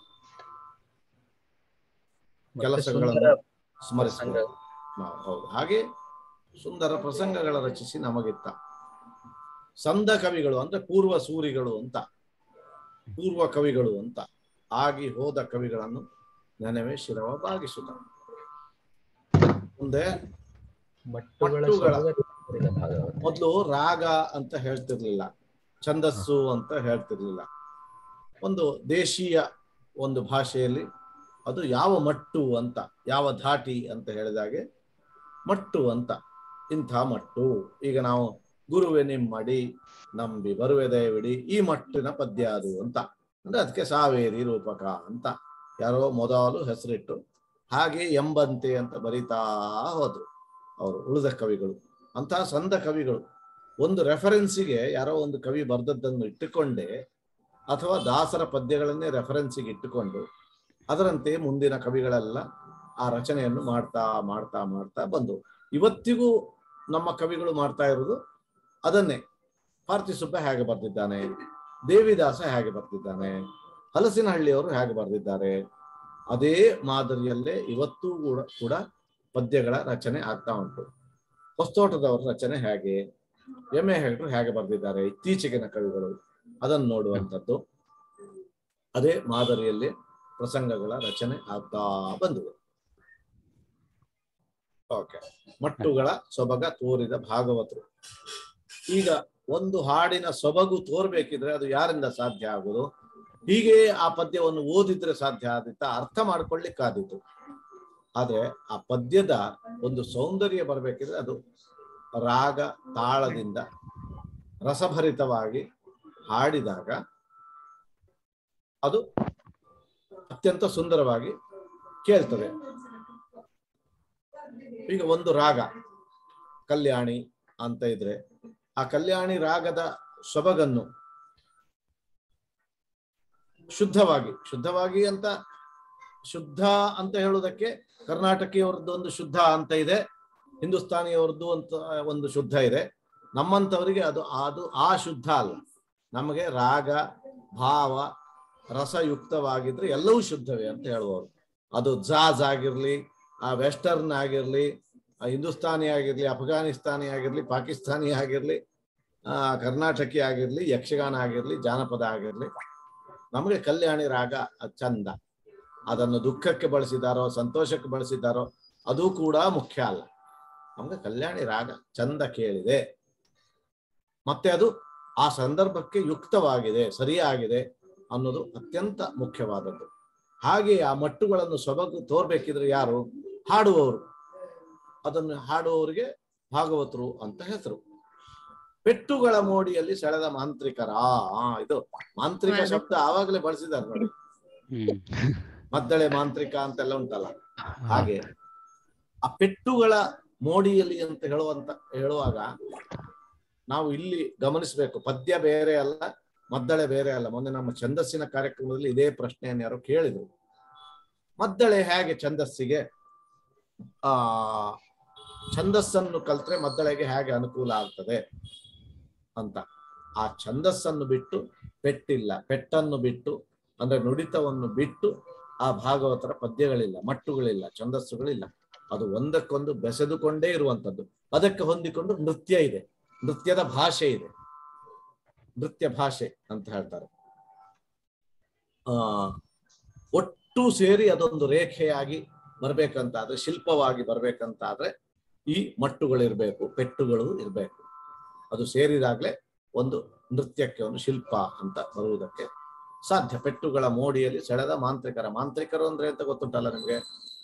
ಮತ್ತೆ ಕೆಲಸಗಳನ್ನು ಸುಂದರ ಸ್ಮರಿಸಬೇಕು ನಾವು ಹೌದು ಹಾಗೆ ಸುಂದರ ಪ್ರಸಂಗಗಳ ರಚಿಸಿ ನಮಗಿತ್ತ ಸಂದ ಕವಿಗಳು ಅಂದ್ರೆ ಪೂರ್ವ ಸೂರಿಗಳು ಅಂತ ಪೂರ್ವ ಕವಿಗಳು ಅಂತ ಆಗಿ ಹೋದ ಕವಿಗಳನ್ನು ನೆನವೆ ಶಿರವ ಬಾಗಿಸುತ್ತ ಮುಂದೆ ಮಟ್ಟುಗಳ ಮಟ್ಟುಗಳ ಸೊಬಗ ತೋರಿದ ಭಾಗವತ ಮೊದಲು ರಾಗ ಅಂತ ಹೇಳ್ತಿರ್ಲಿಲ್ಲ ಛಂದಸ್ಸು ಅಂತ ಹೇಳ್ತಿರ್ಲಿಲ್ಲ ಒಂದು ದೇಶೀಯ ಒಂದು ಭಾಷೆಯಲ್ಲಿ ಅದು ಯಾವ ಮಟ್ಟು ಅಂತ ಯಾವ ಧಾಟಿ ಅಂತ ಹೇಳಿದಾಗೆ ಮಟ್ಟು ಅಂತ ಇಂಥ ಮಟ್ಟು ಈಗ ನಾವು ಗುರುವೆ ನಿಮ್ಮಡಿ ನಂಬಿ ಬರುವೆ ದಯವಿಡಿ ಈ ಮಟ್ಟಿನ ಪದ್ಯ ಅದು ಅಂತ ಅಂದ್ರೆ ಅದಕ್ಕೆ ಸಾವೇರಿ ರೂಪಕ ಅಂತ ಯಾರೋ ಮೊದಲು ಹೆಸರಿಟ್ಟು ಹಾಗೆ ಎಂಬಂತೆ ಅಂತ ಬರಿತಾ ಹೋದ್ರು ಅವರು ಉಳಿದ ಕವಿಗಳು ಅಂತಹ ಸಂದ ಕವಿಗಳು ಒಂದು ರೆಫರೆನ್ಸಿಗೆ ಯಾರೋ ಒಂದು ಕವಿ ಬರೆದದ್ದನ್ನು ಇಟ್ಟುಕೊಂಡೇ ಅಥವಾ ದಾಸರ ಪದ್ಯಗಳನ್ನೇ ರೆಫರೆನ್ಸಿಗೆ ಇಟ್ಟುಕೊಂಡು ಅದರಂತೆ ಮುಂದಿನ ಕವಿಗಳೆಲ್ಲ ಆ ರಚನೆಯನ್ನು ಮಾಡ್ತಾ ಮಾಡ್ತಾ ಮಾಡ್ತಾ ಬಂದು ಇವತ್ತಿಗೂ ನಮ್ಮ ಕವಿಗಳು ಮಾಡ್ತಾ ಇರೋದು ಅದನ್ನೇ ಪಾರ್ಥಿಸುಬ್ಬ ಹೇಗೆ ಬರೆದಿದ್ದಾನೆ ದೇವಿದಾಸ ಹೇಗೆ ಬರೆದಿದ್ದಾನೆ ಹಲಸಿನಹಳ್ಳಿಯವರು ಹೇಗೆ ಬರೆದಿದ್ದಾರೆ ಅದೇ ಮಾದರಿಯಲ್ಲೇ ಇವತ್ತೂ ಕೂಡ ಕೂಡ ಪದ್ಯಗಳ ರಚನೆ ಆಗ್ತಾ ಉಂಟು ಹೊಸತೋಟದವರ ರಚನೆ ಹೇಗೆ ಎಂ ಎ ಹೆಗ್ರು ಹೇಗೆ ಬರೆದಿದ್ದಾರೆ ಇತ್ತೀಚೆಗಿನ ಕವಿಗಳು ಅದನ್ನು ನೋಡುವಂಥದ್ದು ಅದೇ ಮಾದರಿಯಲ್ಲಿ ಪ್ರಸಂಗಗಳ ರಚನೆ ಆಗ್ತಾ ಬಂದಿದೆ ಓಕೆ ಮಟ್ಟುಗಳ ಸೊಬಗ ತೋರಿದ ಭಾಗವತರು ಈಗ ಒಂದು ಹಾಡಿನ ಸೊಬಗು ತೋರ್ಬೇಕಿದ್ರೆ ಅದು ಯಾರಿಂದ ಸಾಧ್ಯ ಆಗುದು ಹೀಗೆ ಆ ಪದ್ಯವನ್ನು ಓದಿದ್ರೆ ಸಾಧ್ಯ ಆದಿತ್ತ ಅರ್ಥ ಮಾಡ್ಕೊಳ್ಳಿಕ್ಕಾದೀತು ಆದ್ರೆ ಆ ಪದ್ಯದ ಒಂದು ಸೌಂದರ್ಯ ಬರಬೇಕಿದ್ರೆ ಅದು ರಾಗ ತಾಳದಿಂದ ರಸಭರಿತವಾಗಿ ಹಾಡಿದಾಗ ಅದು ಅತ್ಯಂತ ಸುಂದರವಾಗಿ ಕೇಳ್ತದೆ ಈಗ ಒಂದು ರಾಗ ಕಲ್ಯಾಣಿ ಅಂತ ಇದ್ರೆ ಆ ಕಲ್ಯಾಣಿ ರಾಗದ ಸೊಬಗನ್ನು ಶುದ್ಧವಾಗಿ ಶುದ್ಧವಾಗಿ ಅಂತ ಶುದ್ಧ ಅಂತ ಹೇಳುವುದಕ್ಕೆ ಕರ್ನಾಟಕಿಯವರದ್ದು ಒಂದು ಶುದ್ಧ ಅಂತ ಇದೆ ಹಿಂದೂಸ್ತಾನಿಯವರದ್ದು ಅಂತ ಒಂದು ಶುದ್ಧ ಇದೆ ನಮ್ಮಂಥವರಿಗೆ ಅದು ಅದು ಆ ಶುದ್ಧ ಅಲ್ಲ ನಮಗೆ ರಾಗ ಭಾವ ರಸಯುಕ್ತವಾಗಿದ್ರೆ ಎಲ್ಲವೂ ಶುದ್ಧವೇ ಅಂತ ಹೇಳುವವರು ಅದು ಜಾಜ್ ಆಗಿರ್ಲಿ ಆ ವೆಸ್ಟರ್ನ್ ಆಗಿರ್ಲಿ ಆ ಹಿಂದೂಸ್ತಾನಿ ಆಗಿರ್ಲಿ ಅಫ್ಘಾನಿಸ್ತಾನಿ ಆಗಿರ್ಲಿ ಪಾಕಿಸ್ತಾನಿ ಆಗಿರ್ಲಿ ಆ ಕರ್ನಾಟಕಿ ಆಗಿರ್ಲಿ ಯಕ್ಷಗಾನ ಆಗಿರ್ಲಿ ಜಾನಪದ ಆಗಿರ್ಲಿ ನಮಗೆ ಕಲ್ಯಾಣಿ ರಾಗ ಅದ್ ಚಂದ ಅದನ್ನು ದುಃಖಕ್ಕೆ ಬಳಸಿದಾರೋ ಸಂತೋಷಕ್ಕೆ ಬಳಸಿದಾರೋ ಅದು ಕೂಡ ಮುಖ್ಯ ಅಲ್ಲ ನಮ್ಗೆ ಕಲ್ಯಾಣಿ ರಾಗ ಚಂದ ಕೇಳಿದೆ ಮತ್ತೆ ಅದು ಆ ಸಂದರ್ಭಕ್ಕೆ ಯುಕ್ತವಾಗಿದೆ ಸರಿಯಾಗಿದೆ ಅನ್ನೋದು ಅತ್ಯಂತ ಮುಖ್ಯವಾದದ್ದು ಹಾಗೆ ಆ ಮಟ್ಟುಗಳನ್ನು ಸೊಬಗು ತೋರ್ಬೇಕಿದ್ರೆ ಯಾರು ಹಾಡುವವರು ಅದನ್ನು ಹಾಡುವವರಿಗೆ ಭಾಗವತರು ಅಂತ ಹೆಸರು ಪೆಟ್ಟುಗಳ ಮೋಡಿಯಲ್ಲಿ ಸೆಳೆದ ಮಾಂತ್ರಿಕರ ಆ ಇದು ಮಾಂತ್ರಿಕ ಶಬ್ದ ಆವಾಗಲೇ ಬಳಸಿದ್ದಾರೆ ನೋಡಿ ಮದ್ದಳೆ ಮಾಂತ್ರಿಕ ಅಂತೆಲ್ಲ ಉಂಟಲ್ಲ ಹಾಗೆ ಆ ಪೆಟ್ಟುಗಳ ಮೋಡಿಯಲ್ಲಿ ಅಂತ ಹೇಳುವಂತ ಹೇಳುವಾಗ ನಾವು ಇಲ್ಲಿ ಗಮನಿಸಬೇಕು ಪದ್ಯ ಬೇರೆ ಅಲ್ಲ ಮದ್ದಳೆ ಬೇರೆ ಅಲ್ಲ ಮೊನ್ನೆ ನಮ್ಮ ಛಂದಸ್ಸಿನ ಕಾರ್ಯಕ್ರಮದಲ್ಲಿ ಇದೇ ಪ್ರಶ್ನೆಯನ್ನು ಯಾರೋ ಕೇಳಿದ್ರು ಮದ್ದಳೆ ಹೇಗೆ ಛಂದಸ್ಸಿಗೆ ಆ ಛಂದಸ್ಸನ್ನು ಕಲ್ತ್ರೆ ಮದ್ದಳೆಗೆ ಹೇಗೆ ಅನುಕೂಲ ಆಗ್ತದೆ ಅಂತ ಆ ಛಂದಸ್ಸನ್ನು ಬಿಟ್ಟು ಪೆಟ್ಟಿಲ್ಲ ಪೆಟ್ಟನ್ನು ಬಿಟ್ಟು ಅಂದ್ರೆ ನುಡಿತವನ್ನು ಬಿಟ್ಟು ಆ ಭಾಗವತರ ಪದ್ಯಗಳಿಲ್ಲ ಮಟ್ಟುಗಳಿಲ್ಲ ಛಂದಸ್ಸುಗಳಿಲ್ಲ ಅದು ಒಂದಕ್ಕೊಂದು ಬೆಸೆದುಕೊಂಡೇ ಇರುವಂತದ್ದು ಅದಕ್ಕೆ ಹೊಂದಿಕೊಂಡು ನೃತ್ಯ ಇದೆ ನೃತ್ಯದ ಭಾಷೆ ಇದೆ ನೃತ್ಯ ಭಾಷೆ ಅಂತ ಹೇಳ್ತಾರೆ ಆ ಒಟ್ಟು ಸೇರಿ ಅದೊಂದು ರೇಖೆಯಾಗಿ ಬರ್ಬೇಕಂತಾದ್ರೆ ಶಿಲ್ಪವಾಗಿ ಬರ್ಬೇಕಂತಾದ್ರೆ ಈ ಮಟ್ಟುಗಳಿರ್ಬೇಕು ಪೆಟ್ಟುಗಳು ಇರ್ಬೇಕು ಅದು ಸೇರಿದಾಗ್ಲೇ ಒಂದು ನೃತ್ಯಕ್ಕೆ ಒಂದು ಶಿಲ್ಪ ಅಂತ ಬರುವುದಕ್ಕೆ ಸಾಧ್ಯ ಪೆಟ್ಟುಗಳ ಮೋಡಿಯಲ್ಲಿ ಸೆಳೆದ ಮಾಂತ್ರಿಕರ ಮಾಂತ್ರಿಕರು ಅಂದ್ರೆ ಅಂತ ಗೊತ್ತುಂಟಲ್ಲ ನಿಮ್ಗೆ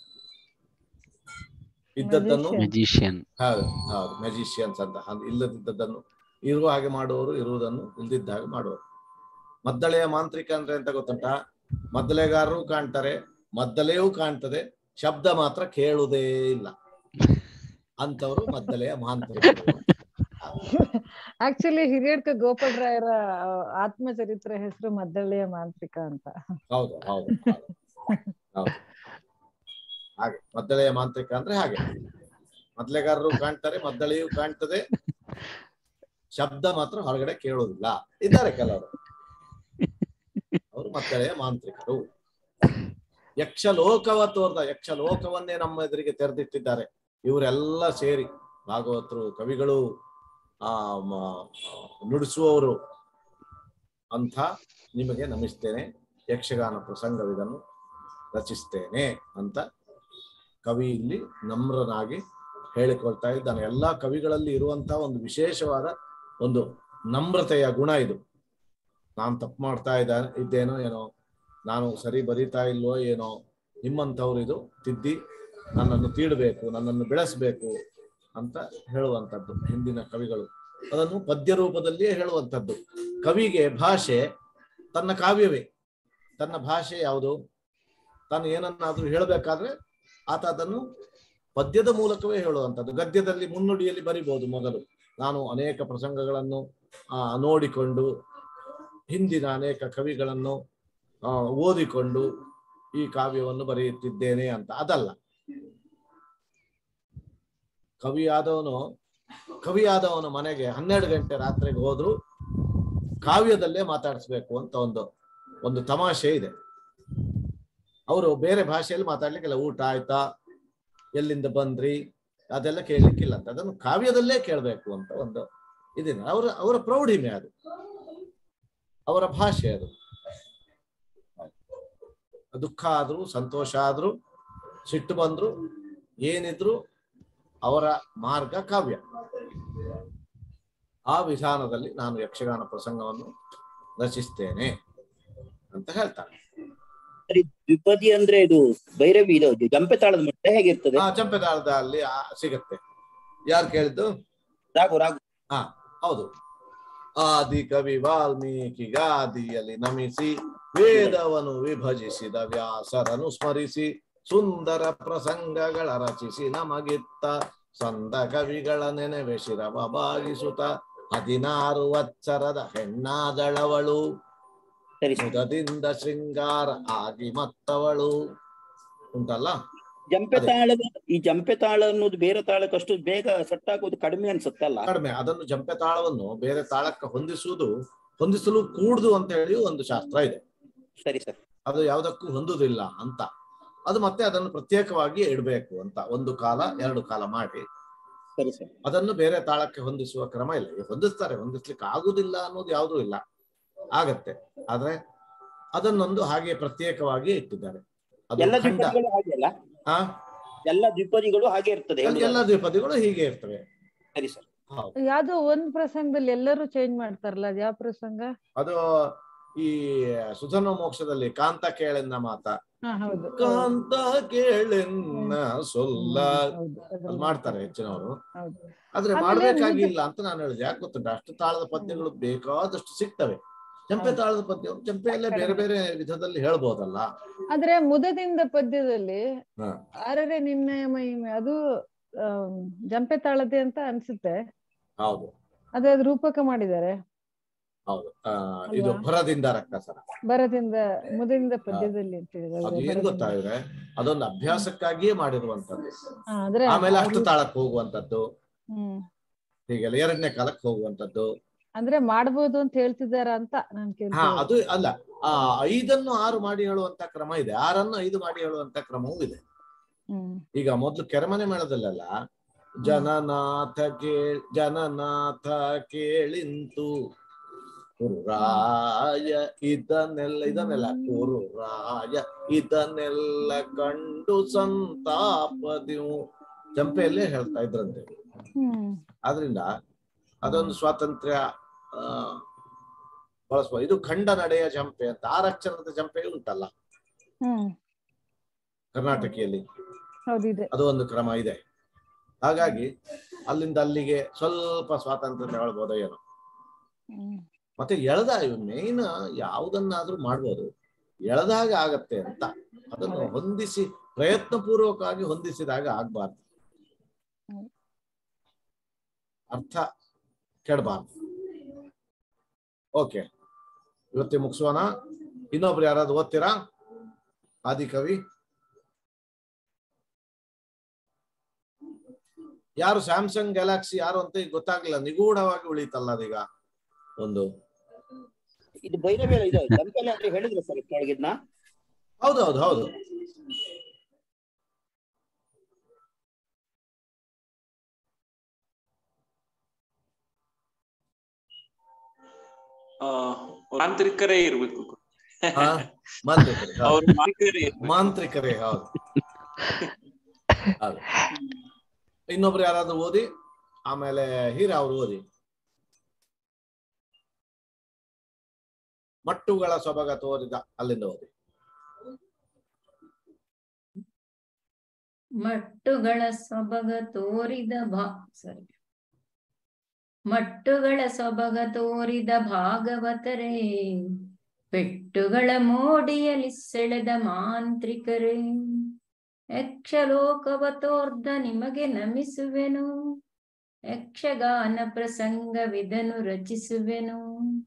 ಇದ್ದದ್ದನ್ನು ಮೆಜಿಷಿಯನ್ ಹೌದು ಹೌದು ಮೆಜಿಷಿಯನ್ಸ್ ಅಂತ ಅದು ಇಲ್ಲದಿದ್ದದ್ದನ್ನು ಇರುವ ಹಾಗೆ ಮಾಡುವವರು ಇರುವುದನ್ನು ಇಲ್ದಿದ್ದ ಹಾಗೆ ಮಾಡುವರು ಮದ್ದಳೆಯ ಮಾಂತ್ರಿಕ ಅಂದ್ರೆ ಅಂತ ಗೊತ್ತುಂಟಾ ಮದ್ದಲೆಗಾರರು ಕಾಣ್ತಾರೆ ಮದ್ದಲೆಯೂ ಕಾಣ್ತದೆ ಶಬ್ದ ಮಾತ್ರ ಕೇಳುವುದೇ ಇಲ್ಲ ಅಂತವರು ಮದ್ದಲೆಯ ಮಾಂತ್ರಿಕರು ಆಕ್ಚುಲಿ ಹಿರಿಯಡ್ಕ ಗೋಪಾಲರಾಯರ ಆತ್ಮಚರಿತ್ರೆ ಹೆಸರು ಮದ್ದಳೆಯ ಮಾಂತ್ರಿಕ ಅಂತ ಹೌದು ಹೌದು ಹೌದು. ಹೌದು ಹಾಗೆ ಮದ್ದಳೆಯ ಮಾಂತ್ರಿಕ ಅಂದ್ರೆ ಹಾಗೆ ಮದ್ಲೆಗಾರರು ಕಾಣ್ತಾರೆ ಮದ್ದಳೆಯೂ ಕಾಣ್ತದೆ ಶಬ್ದ ಮಾತ್ರ ಹೊರಗಡೆ ಕೇಳೋದಿಲ್ಲ ಇದ್ದಾರೆ ಕೆಲವರು ಅವರು ಮದ್ದಳೆಯ ಮಾಂತ್ರಿಕರು ಯಕ್ಷಲೋಕವ ತೋರ್ದ ಯಕ್ಷಲೋಕವನ್ನೇ ನಮ್ಮ ಎದುರಿಗೆ ತೆರೆದಿಟ್ಟಿದ್ದಾರೆ ಇವರೆಲ್ಲ ಸೇರಿ ಭಾಗವತರು ಕವಿಗಳು ಆ ಮ- ನುಡಿಸುವವರು ಅಂತ ನಿಮಗೆ ನಮಿಸ್ತೇನೆ ಯಕ್ಷಗಾನ ಪ್ರಸಂಗವಿದನ್ನು ರಚಿಸ್ತೇನೆ ಅಂತ ಕವಿ ಇಲ್ಲಿ ನಮ್ರನಾಗಿ ಹೇಳಿಕೊಳ್ತಾ ಇದ್ದಾನೆ ಎಲ್ಲಾ ಕವಿಗಳಲ್ಲಿ ಇರುವಂತಹ ಒಂದು ವಿಶೇಷವಾದ ಒಂದು ನಮ್ರತೆಯ ಗುಣ ಇದು ನಾನು ತಪ್ಪು ಮಾಡ್ತಾ ಇದ್ದ ಇದ್ದೇನೋ ಏನೋ ನಾನು ಸರಿ ಬರೀತಾ ಇಲ್ವೋ ಏನೋ ನಿಮ್ಮಂಥವ್ರು ಇದು ತಿದ್ದಿ ನನ್ನನ್ನು ತೀಡಬೇಕು ನನ್ನನ್ನು ಬೆಳೆಸಬೇಕು ಅಂತ ಹೇಳುವಂಥದ್ದು ಹಿಂದಿನ ಕವಿಗಳು ಅದನ್ನು ಪದ್ಯ ರೂಪದಲ್ಲಿಯೇ ಹೇಳುವಂಥದ್ದು ಕವಿಗೆ ಭಾಷೆ ತನ್ನ ಕಾವ್ಯವೇ ತನ್ನ ಭಾಷೆ ಯಾವುದು ತಾನು ಏನನ್ನಾದ್ರೂ ಹೇಳಬೇಕಾದ್ರೆ ಆತ ಅದನ್ನು ಪದ್ಯದ ಮೂಲಕವೇ ಹೇಳುವಂಥದ್ದು ಗದ್ಯದಲ್ಲಿ ಮುನ್ನುಡಿಯಲ್ಲಿ ಬರಿಬಹುದು ಮೊದಲು ನಾನು ಅನೇಕ ಪ್ರಸಂಗಗಳನ್ನು ಆ, ನೋಡಿಕೊಂಡು ಹಿಂದಿನ ಅನೇಕ ಕವಿಗಳನ್ನು ಆ, ಓದಿಕೊಂಡು ಈ ಕಾವ್ಯವನ್ನು ಬರೆಯುತ್ತಿದ್ದೇನೆ ಅಂತ ಅದಲ್ಲ ಕವಿಯಾದವನು ಕವಿಯಾದವನ ಮನೆಗೆ ಹನ್ನೆರಡು ಗಂಟೆ ರಾತ್ರಿಗೆ ಹೋದ್ರು ಕಾವ್ಯದಲ್ಲೇ ಮಾತಾಡಿಸ್ಬೇಕು ಅಂತ ಒಂದು ಒಂದು ತಮಾಷೆ ಇದೆ ಅವರು ಬೇರೆ ಭಾಷೆಯಲ್ಲಿ ಮಾತಾಡ್ಲಿಕ್ಕಿಲ್ಲ ಊಟ ಆಯ್ತಾ ಎಲ್ಲಿಂದ ಬಂದ್ರಿ ಅದೆಲ್ಲ ಕೇಳಲಿಕ್ಕಿಲ್ಲ ಅಂತ ಅದನ್ನು ಕಾವ್ಯದಲ್ಲೇ ಕೇಳಬೇಕು ಅಂತ ಒಂದು ಇದಿದೆ ಅವರ ಅವರ ಪ್ರೌಢಿಮೆ ಅದು ಅವರ ಭಾಷೆ ಅದು ದುಃಖ ಆದ್ರು ಸಂತೋಷ ಆದ್ರು ಸಿಟ್ಟು ಬಂದ್ರು ಏನಿದ್ರು ಅವರ ಮಾರ್ಗ ಕಾವ್ಯ ಆ ವಿಧಾನದಲ್ಲಿ ನಾನು ಯಕ್ಷಗಾನ ಪ್ರಸಂಗವನ್ನು ರಚಿಸ್ತೇನೆ ಅಂತ ಹೇಳ್ತಾರೆ ಸರಿ ದ್ವಿಪದಿ ಅಂದ್ರೆ ಇದು ಭೈರವಿ ಇದು ಜಂಪೆ ತಾಳದ ಮಟ್ಟ ಹೇಗಿರ್ತದೆ ಆ ಚಂಪೆದಾಳದ ಅಲ್ಲಿ ಆ ಸಿಗತ್ತೆ ಯಾರು ಕೇಳಿದ್ದು ರಾಗು ರಾಗು ಹಾ ಹೌದು ಆದಿ ಕವಿ ವಾಲ್ಮೀಕಿ ಗಾದಿಯಲ್ಲಿ ನಮಿಸಿ ವೇದವನ್ನು ವಿಭಜಿಸಿದ ವ್ಯಾಸರನು ಸ್ಮರಿಸಿ ಸುಂದರ ಪ್ರಸಂಗಗಳ ರಚಿಸಿ ನಮಗಿತ್ತ ಸಂದ ಕವಿಗಳ ನೆನೆವೆ ಶಿರವ ಬಾಗಿಸುತ್ತ ಹದಿನಾರು ವತ್ಸರದ ಹೆಣ್ಣಾದಳವಳು ಮುದದಿಂದ ಶೃಂಗಾರ ಆಗಿ ಮತ್ತವಳು ಉಂಟಲ್ಲ ಜಂಪೆ ಅದೇ. ತಾಳದ ಈ ಜಂಪೆ ತಾಳ ಅನ್ನೋದು ಬೇರೆ ತಾಳಕ್ಕೆ ಅಷ್ಟು ಬೇಗ ಸೆಟ್ ಆಗೋದು ಕಡಿಮೆ ಅನ್ಸುತ್ತಲ್ಲ ಕಡಿಮೆ ಅದನ್ನು ಜಂಪೆ ತಾಳವನ್ನು ಬೇರೆ ತಾಳಕ್ಕೆ ಹೊಂದಿಸುವುದು ಹೊಂದಿಸಲು ಕೂಡುದು ಅಂತ ಹೇಳಿ ಒಂದು ಶಾಸ್ತ್ರ ಇದೆ ಸರಿ ಸರ್ ಅದು ಯಾವುದಕ್ಕೂ ಹೊಂದುದಿಲ್ಲ ಅಂತ ಅದು ಮತ್ತೆ ಅದನ್ನು ಪ್ರತ್ಯೇಕವಾಗಿ ಇಡಬೇಕು ಅಂತ ಒಂದು ಕಾಲ ಎರಡು ಕಾಲ ಮಾಡಿ ಸರಿ ಸರ್ ಅದನ್ನು ಬೇರೆ ತಾಳಕ್ಕೆ ಹೊಂದಿಸುವ ಕ್ರಮ ಇಲ್ಲ ಈಗ ಹೊಂದಿಸ್ತಾರೆ ಹೊಂದಿಸ್ಲಿಕ್ಕೆ ಆಗುದಿಲ್ಲ ಅನ್ನೋದು ಯಾವುದೂ ಇಲ್ಲ ಆಗತ್ತೆ ಆದ್ರೆ ಅದನ್ನೊಂದು ಹಾಗೆ ಪ್ರತ್ಯೇಕವಾಗಿ ಇಟ್ಟಿದ್ದಾರೆ ಅದು ಎಲ್ಲ ಖಂಡ ದ್ವಿಪದಿಗಳು ಹಾಗೆ ಅಲ್ಲ ಆ ಎಲ್ಲ ದ್ವಿಪದಿಗಳು ಹಾಗೆ ಇರ್ತದೆ ಎಲ್ಲ- ಎಲ್ಲ ದ್ವಿಪದಿಗಳು ಹೀಗೆ ಇರ್ತವೆ ಸರಿ ಸರ್ ಹೌದು ಯಾವ್ದೋ ಒಂದ್ ಪ್ರಸಂಗದಲ್ಲಿ ಎಲ್ಲರೂ ಚೇಂಜ್ ಮಾಡ್ತಾರಲ್ಲ ಅದ್ ಯಾವ ಪ್ರಸಂಗ ಅದು ಈ ಸುಧರ್ಮ ಮೋಕ್ಷದಲ್ಲಿ ಕಾಂತ ಕೇಳೆನ್ನ ಮಾತ ಹಾ ಹೌದು ಕಾಂತ ಕೇಳೆನ್ನ ಸೊಲ್ಲ ಹೌದು ಅದು ಮಾಡ್ತಾರೆ ಹೆಚ್ಚಿನವರು ಹೌದು ಆದ್ರೆ ಆಮೇಲೆ ಮಾಡ್ಬೇಕಾಗಿಲ್ಲ ಅಂತ ನಾನು ಹೇಳಿದೆ ಯಾಕೆ ಗೊತ್ತುಂಟ ಅಷ್ಟು ತಾಳದ ಪದ್ಯಗಳು ಬೇಕಾದಷ್ಟು ಸಿಗ್ತವೆ ಚಂಪೆ ತಾಳದ ಪದ್ಯ ಚಂಪೆಯಲ್ಲೇ ಬೇರೆ ಬೇರೆ ವಿಧದಲ್ಲಿ ಹೇಳ್ಬೋದಲ್ಲ ಆದ್ರೆ ಮುದದಿಂದ ಪದ್ಯದಲ್ಲಿ ಹ. ಆರರೆ ನಿನ್ನೆ ಮಹಿಮೆ ಅದು ಆಮ್, ಜಂಪೆ ತಾಳದೆ ಅಂತ ಅನ್ಸುತ್ತೆ ಹೌದು ಅದೇ ಅದು ರೂಪಕ ಮಾಡಿದ್ದಾರೆ ಹೌದು ಆ, ಇದು ಅಲ್ವಾ? ಭರದಿಂದ ರಕ್ಕಸರ ಭರದಿಂದ ಮುದದಿಂದ ಪದ್ಯದಲ್ಲಿ ಅಂತ ಹೇಳಿದ್ದಾರೆ ಅದು ಏನ್ ಭರದಿಂದ. ಗೊತ್ತಾದ್ರೆ ಅದೊಂದು ಅಭ್ಯಾಸಕ್ಕಾಗಿಯೇ ಮಾಡಿರುವಂತದ್ದು ಹಾ, ಆದ್ರೆ ಆಮೇಲೆ ಅದು- ಅಷ್ಟು ತಾಳಕ್ಕೆ ಹೋಗುವಂತದ್ದು ಹ್ಮ್ ಹೀಗೆಲ್ಲ ಎರಡನೇ ಕಾಲಕ್ಕೆ ಹೋಗುವಂತದ್ದು ಅಂದ್ರೆ ಮಾಡ್ಬೋದು ಅಂತ ಹೇಳ್ತಿದಾರ ಅಂತ ನಾನ್ ಹಾ ಕೇಳ್ತೀನಿ ಅದು ಅಲ್ಲ ಆ ಐದನ್ನು ಆರು ಮಾಡಿ ಹೇಳುವಂತ ಕ್ರಮ ಇದೆ ಆರನ್ನು ಐದು ಮಾಡಿ ಹೇಳುವಂತ ಕ್ರಮವೂ ಇದೆ ಹ್ಮ್ ಈಗ ಮೊದ್ಲು ಕೆರೆಮನೆ ಮೇಳದಲ್ಲೆಲ್ಲ ಜನನಾಥ ಕೇಳ್ ಜನನಾಥ ಕೇಳಿಂತು ಕುರುರಾಯ ಇದನ್ನೆಲ್ಲ ಇದನ್ನೆಲ್ಲ ಕುರುರಾಯ ಇದನ್ನೆಲ್ಲ ಕಂಡು ಸಂತಾಪದಿವು ಚಂಪೆಯಲ್ಲೇ ಹೇಳ್ತಾ ಇದ್ರಂತೆ ಹ್ಮ್ ಆದ್ರಿಂದ ಅದೊಂದು ಸ್ವಾತಂತ್ರ್ಯ ಆ ಬಳಸುವ ಇದು ಖಂಡ ನಡೆಯ ಚಂಪೆ ಅಂತ ಆರಕ್ಷರದ ಚಂಪೆ ಉಂಟಲ್ಲ ಹ್ಮ್ ಕರ್ನಾಟಕಿಯಲ್ಲಿ ಹೌದಿದೆ ಅದು ಒಂದು ಕ್ರಮ ಇದೆ ಹಾಗಾಗಿ ಅಲ್ಲಿಂದ ಅಲ್ಲಿಗೆ ಸ್ವಲ್ಪ ಸ್ವಾತಂತ್ರ್ಯ ತಗೊಳ್ಬೋದೋ ಏನೋ ಹ್ಮ್ ಮತ್ತೆ ಎಳೆದ ಮೇನ್ ಯಾವುದನ್ನಾದ್ರೂ ಮಾಡ್ಬೋದು ಎಳೆದಾಗ ಆಗತ್ತೆ ಅಂತ ಅದನ್ನು ಹೊಂದಿಸಿ ಪ್ರಯತ್ನ ಪೂರ್ವಕವಾಗಿ ಹೊಂದಿಸಿದಾಗ ಆಗ್ಬಾರ್ದು ಹ್ಮ್. ಅರ್ಥ ಕೆಡಬಾರ್ದು ಓಕೆ ಇವತ್ತಿಗೆ ಮುಗಿಸೋಣ ಇನ್ನೊಬ್ರು ಯಾರಾದ್ರೂ ಓದ್ತೀರಾ ಆದಿಕವಿ ಯಾರು ಸ್ಯಾಮ್ಸಂಗ್ ಗ್ಯಾಲಾಕ್ಸಿ ಯಾರು ಅಂತ ಈಗ ಗೊತ್ತಾಗ್ಲಿಲ್ಲ ನಿಗೂಢವಾಗಿ ಉಳಿತಲ್ಲ ಅದೀಗ ಒಂದು ಇದು ಭೈರವಿ ಅಲ್ಲ, ಇದು ಗಂಟಲೆ ಅಂತ ಹೇಳಿದ್ರು ಸರ್ ಕೆಳಗಿದ್ನ ಹೌದು ಹೌದು ಹೌದು ಆ, ಮಾಂತ್ರಿಕರೇ ಇರ್ಬೇಕು ಹಾ, ಮಾಂತ್ರಿಕರೇ ಹೌದು. ಅವ್ರು ಮಾಂತ್ರಿಕರೇ ಇರ್ಬೇಕು. ಮಾಂತ್ರಿಕರೇ ಹೌದು ಹೌದು ಇನ್ನೊಬ್ರು ಯಾರಾದ್ರೂ ಓದಿ ಆಮೇಲೆ ಹೀರಾ ಅವ್ರು ಓದಿ ಮಟ್ಟುಗಳ ಸೊಬಗ ತೋರಿದ ಅಲ್ಲಿಂದ ಓದಿ ಮಟ್ಟುಗಳ ಸೊಬಗ ತೋರಿದ ಭಾ ಸಾರಿ ಮಟ್ಟುಗಳ ಸೊಬಗ ತೋರಿದ ಭಾಗವತರೇ ಪೆಟ್ಟುಗಳ ಮೋಡಿಯಲ್ಲಿ ಸೆಳೆದ ಮಾಂತ್ರಿಕರೇ ಯಕ್ಷಲೋಕವ ತೋರ್ದ ನಿಮಗೆ ನಮಿಸುವೆನು ಯಕ್ಷಗಾನ ಪ್ರಸಂಗವಿದನು ರಚಿಸುವೆನು